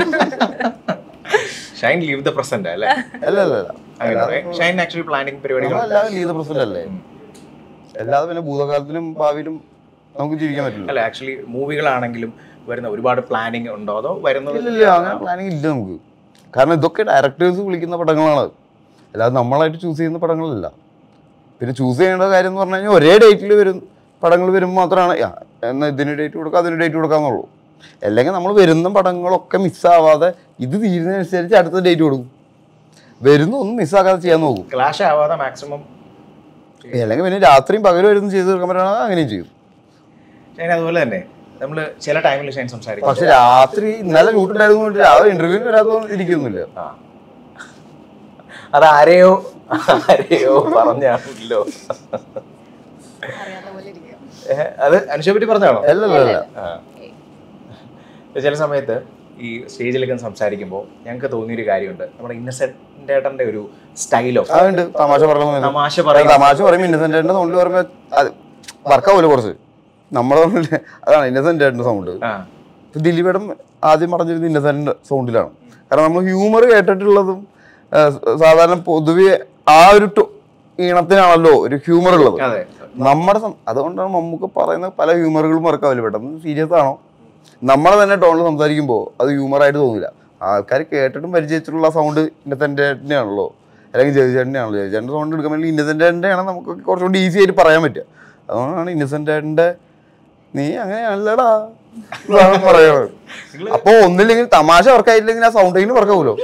ഷൈൻ ലീവ് ദ പ്രസന്റ് അല്ലേ അല്ല അല്ല അല്ല അങ്ങനെ ഷൈൻ ആക്ച്വലി പ്ലാനിങ് പരിപാടികൾ നമ്മളെല്ലാവരും ലീത പ്രസിഡന്റ് അല്ലേ അല്ലാതെ പിന്നെ ഭൂതകാലത്തിലും ഭാവിയിലും നമുക്ക് ജീവിക്കാൻ പറ്റില്ല അല്ല ആക്ച്വലി മൂവികളാണെങ്കിലും വരുന്ന ഒരുപാട് പ്ലാനിങ് ഉണ്ടോ അതോ വരുന്നത് ഇല്ലില്ല അങ്ങനെ പ്ലാനിങ് ഇല്ല നമുക്ക് കാരണം ഇതൊക്കെ ഡയറക്ടേഴ്സ് വിളിക്കുന്ന പടങ്ങളാണ് അല്ലാതെ നമ്മളായിട്ട് ചൂസ് ചെയ്യുന്ന പടങ്ങളല്ല പിന്നെ ചൂസ് ചെയ്യേണ്ട കാര്യം എന്ന് പറഞ്ഞു കഴിഞ്ഞാൽ ഒരേ ഡേറ്റിൽ വരും പടങ്ങൾ വരുമ്പോൾ മാത്രമാണ് ആ, എന്നാൽ ഇതിന് ഡേറ്റ് കൊടുക്കാം അതിന് ഡേറ്റ് കൊടുക്കാന്നുള്ളൂ അല്ലെങ്കിൽ നമ്മൾ വരുന്ന പടങ്ങളൊക്കെ മിസ്സാവാതെ ഇത് തീരുന്നതനുസരിച്ച് അടുത്ത ഡേറ്റ് കൊടുക്കും വരുന്ന ഒന്നും മിസ്സാക്കാതെ ചെയ്യാൻ നോക്കും ക്ലാഷ് ആവാതെ മാക്സിമം അല്ലെങ്കിൽ പിന്നെ രാത്രിയും പകലും വരുന്ന ചെയ്ത് തീർക്കാൻ പറ്റുകയാണെങ്കിൽ അങ്ങനെയും ചെയ്യും ഷൈൻ അതുപോലെ തന്നെ നമ്മൾ ചില ടൈമിൽ ഷൈൻ സംസാരിക്കും പക്ഷെ രാത്രി ഇന്നലെ ഷൂട്ടുണ്ടായിരുന്നു രാവിലെ ഇന്റർവ്യൂവിന് വരാത്ത ഇരിക്കുന്നില്ല ആ. അത് ആരെയോ ആരെയോ പറഞ്ഞാണല്ലോ അറിയാത്ത പോലെ ഇരിക്കുക ഏഹ്, അത് അനുഷയെ പറ്റി പറഞ്ഞാണോ അല്ലല്ല ആ. ചില സമയത്ത് ഈ സ്റ്റേജിലൊക്കെ സംസാരിക്കുമ്പോൾ ഞങ്ങൾക്ക് തോന്നിയൊരു കാര്യമുണ്ട് നമ്മുടെ ഇന്നസെന്റ് ഏട്ടന്റെ ഒരു സ്റ്റൈലോ അതുണ്ട് തമാശ പറഞ്ഞു തമാശ പറയും തമാശ പറയും ഇന്നസെന്റ് സൗണ്ട് പറയുമ്പോ അത് വർക്കാവൂല കുറച്ച് നമ്മുടെ സൗണ്ടില് അതാണ് ഇന്നസെന്റ് സൗണ്ട് ആ ദിലീപേടം ആദ്യം പറഞ്ഞിരുന്നത് ഇന്നസെന്റ് സൗണ്ടിലാണ് കാരണം നമ്മൾ ഹ്യൂമർ കേട്ടിട്ടുള്ളതും ആ, സാധാരണ പൊതുവെ ആ ഒരു ടോ- ഈണത്തിനാണല്ലോ ഒരു ഹ്യൂമർ ഉള്ളത് അതെ നമ്മുടെ സം- അതുകൊണ്ടാണ് നമുക്ക് പറയുന്ന പല ഹ്യൂമറുകളും വർക്കാവില്ല പെട്ടെന്ന് സീരിയസ് ആണോ നമ്മളെ തന്നെ ടോണിൽ സംസാരിക്കുമ്പോൾ അത് ഹ്യൂമറായിട്ട് തോന്നില്ല ആൾക്കാർ കേട്ടിട്ടും പരിചയിച്ചിട്ടുള്ള സൗണ്ട് ഇന്നസെൻ്റെ ആണല്ലോ അല്ലെങ്കിൽ ജയചേട്ടൻ്റെ ആണല്ലോ ജയചേട്ടൻ്റെ സൗണ്ട് എടുക്കാൻ വേണ്ടി ഇന്നസെൻ്റെ ആണ് നമുക്ക് കുറച്ചുകൂടി ഈസി ആയിട്ട് പറയാൻ പറ്റുക അതുകൊണ്ടാണ് ഇന്നസെൻ്റെ നീ അങ്ങനെയാണല്ലടാ ഇതാണ് പറയുന്നത് അപ്പൊ ഒന്നില്ലെങ്കിൽ തമാശ വർക്കായില്ലെങ്കിൽ ആ സൗണ്ടിങ്ങിന് വർക്കാവൂലോ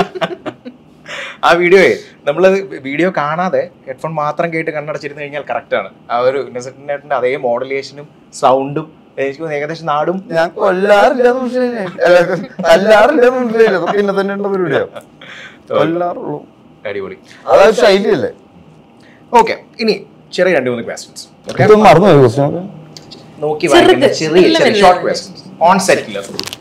ആ വീഡിയോയെ നമ്മൾ വീഡിയോ കാണാതെ ഹെഡ്ഫോൺ മാത്രം കേട്ട് കണ്ണടച്ചിരുന്നു കഴിഞ്ഞാൽ correct ആണ് ആ ഒരു ഇന്നസെന്റ് ഏട്ടന്റെ അതേ മോഡുലേഷനും സൗണ്ടും എനിക്ക് തോന്നുന്നു ഏകദേശം നാടും ഞാൻ കൊല്ലാറില്ലെന്ന് മനസ്സിലായില്ലേ അല്ല, കൊല്ലാറില്ലെന്ന് മനസ്സിലായില്ലേ അതൊക്കെ ഇന്നസെൻ്റെ പരിപാടിയാണ് കൊല്ലാറുള്ളൂ അടിപൊളി അതായത് ശൈലിയല്ലേ ഓക്കെ ഇനി ചെറിയ രണ്ട് മൂന്ന് ക്വസ്റ്റ്യൻസ് ഓക്കെ ഇതൊന്നും മറന്നു പോയി ക്വസ്റ്റ്യൻ ഒക്കെ നോക്കി വായിക്കുന്ന ചെറിയ നല്ല ചെറിയ വലിയ ഷോർട്ട് ക്വസ്റ്റ്യൻസ് ഓൺ സെറ്റിൽ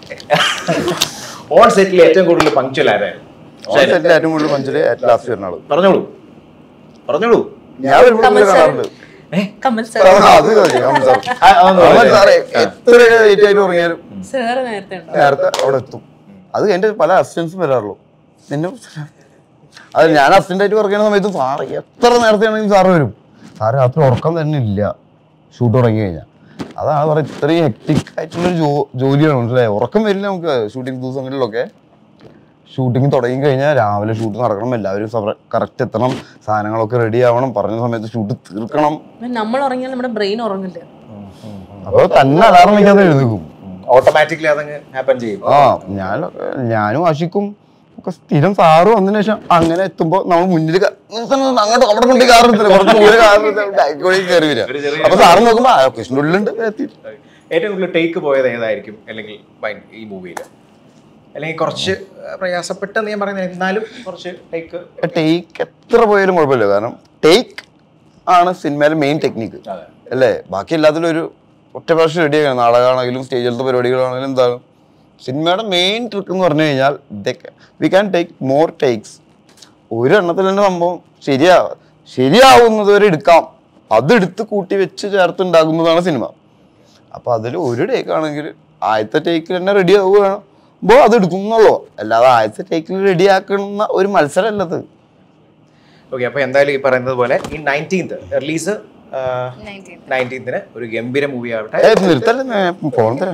ഓൺ സെറ്റിൽ ഏറ്റവും കൂടുതൽ പങ്ക്ച്വൽ ആരായിരുന്നു സെറ്റിൽ ഏറ്റവും കൂടുതൽ പഞ്ചില് ഏറ്റവും ലാസ്റ്റ് വരുന്ന ആള് പറഞ്ഞോളൂ പറഞ്ഞോളൂ ഞാൻ വരുമ്പോൾ കമൽ സാർ. കാണാറുണ്ട് കമൽ ആ, സാർ അത് കളി, കമൽ സാർ. ആ, അതൊന്ന് കമൽ പറഞ്ഞേ. സാറേ എത്ര ലേറ്റ് ആയിട്ട് ഉറങ്ങിയാലും സാർ നേരത്തെ ഉണ്ടോ നേരത്തെ അവിടെ എത്തും അത് എന്റെ പല അസിസ്റ്റൻസും വരാറുള്ളൂ നിന്നെ അത് ഞാൻ അസിസ്റ്റന്റ് ആയിട്ട് വർക്ക് ചെയ്യുന്ന സമയത്ത് സാറ് എത്ര നേരത്തെ ആണെങ്കിലും സാറ് വരും സാറ് രാത്രി ഉറക്കം തന്നെ ഇല്ല ഷൂട്ട് തുടങ്ങി കഴിഞ്ഞാൽ അതാണ് പറയുന്നത് ഇത്രയും ഹെക്ടിക് ആയിട്ടുള്ളൊരു ജോ ജോലിയാണ് മനസ്സിലായത് ഉറക്കം വരില്ല നമുക്ക് ഷൂട്ടിംഗ് ദിവസങ്ങളിലൊക്കെ ഷൂട്ടിംഗ് തുടങ്ങി കഴിഞ്ഞാൽ രാവിലെ ഷൂട്ട് നടക്കണം എല്ലാവരും കറക്റ്റ് എത്തണം സാധനങ്ങളൊക്കെ റെഡി ആവണം പറഞ്ഞ സമയത്ത് ഷൂട്ട് തീർക്കണം നമ്മൾ ഉറങ്ങിയാൽ നമ്മുടെ ബ്രെയിൻ ഉറങ്ങില്ല അപ്പോൾ തന്നെ അലാറം വയ്ക്കാതെ എഴുതും ഓട്ടോമാറ്റിക്കലി അതങ്ങ് ഹാപ്പൻ ചെയ്യും ആ ഞാൻ ഞാനും ആശിക്കും ഒക്കെ സ്ഥിരം സാറ് വന്നതിന് ശേഷം അങ്ങനെ എത്തുമ്പോ നമ്മൾ മുന്നിൽ ക- നിർത്തണം, നിർത്തണം, അങ്ങോട്ട് അവിടെ കൊണ്ട് കാർ നിർത്തില്ല കുറച്ച് ദൂരെ കാർ ബാക്കിലേക്ക് കയറി വരിക ഒരു ചെറിയ- അപ്പൊ സാറ് നോക്കുമ്പോ ലൊക്കേഷൻ്റെ ഉള്ളിലുണ്ട് എത്തി ഏറ്റവും കൂടുതൽ ടേക്ക് പോയത് ഏതായിരിക്കും അല്ലെങ്കിൽ fine, ഈ മൂവിയിൽ അല്ലെങ്കിൽ കുറച്ച് പ്രയാസപ്പെട്ടെന്ന് ഞാൻ പറയുന്നത് എന്നാലും കുറച്ച് ടേക്ക് ടേക്ക് എത്ര പോയാലും കുഴപ്പമില്ല കാരണം ടേക്ക് ആണ് സിനിമയിലെ മെയിൻ ടെക്നിക്ക് അതെ അല്ലേ ബാക്കി എല്ലാത്തിലും ഒരു ഒറ്റ പ്രാവശ്യം റെഡിയാക്കണം നാടകമാണെങ്കിലും സ്റ്റേജിലത്തെ പരിപാടികളാണെങ്കിലും എന്താണ് സിനിമയുടെ മെയിൻ ട്രിക്ക് എന്ന് പറഞ്ഞു കഴിഞ്ഞാൽ we can take more takes ഒരു എണ്ണത്തിൽ തന്നെ സംഭവം ശരിയാ ശരിയാവുന്നത് വരെ എടുക്കാം അതെടുത്ത് കൂട്ടി വെച്ച് ചേർത്ത് ഉണ്ടാകുന്നതാണ് സിനിമ അപ്പോൾ അതിൽ ഒരു ടേക്ക് ആണെങ്കിൽ ആദ്യത്തെ ടേക്കിൽ തന്നെ റെഡി ആവുകയാണോ അത് എടുക്കുന്നുള്ളൂ അല്ലാതെ ആദ്യത്തെ ടേക്കിൽ റെഡി ആക്കുന്ന ഒരു മത്സരമല്ലത് ഓക്കെ അപ്പോൾ എന്തായാലും ഈ പറയുന്നത് പോലെ ഈ നയൻറ്റീൻത്ത് റിലീസ് നയൻറ്റീൻ നയൻറ്റീൻത്തിന് ഒരു ഗംഭീര മൂവി ആവട്ടെ ഏ നിർത്തല്ലേ ഫോൺ തരാം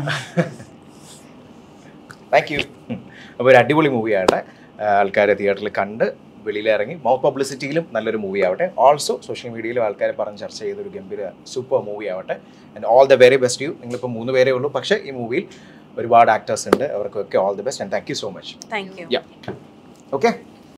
താങ്ക് യു അപ്പോൾ ഒരു അടിപൊളി മൂവി ആവട്ടെ ആൾക്കാരെ തിയേറ്ററിൽ കണ്ട് വെളിയിൽ ഇറങ്ങി മൗത്ത് പബ്ലിസിറ്റിയിലും നല്ലൊരു മൂവി ആവട്ടെ ഓൾസോ സോഷ്യൽ മീഡിയയിലും ആൾക്കാരെ പറഞ്ഞ് ചർച്ച ചെയ്ത ഒരു ഗംഭീര സൂപ്പർ മൂവി ആവട്ടെ and all the very best you നിങ്ങളിപ്പോൾ മൂന്ന് പേരേ ഉള്ളൂ പക്ഷേ ഈ മൂവിയിൽ ഒരുപാട് ആക്ടേഴ്സ് ഉണ്ട് അവർക്കൊക്കെ all the best and thank you so much thank you yeah okay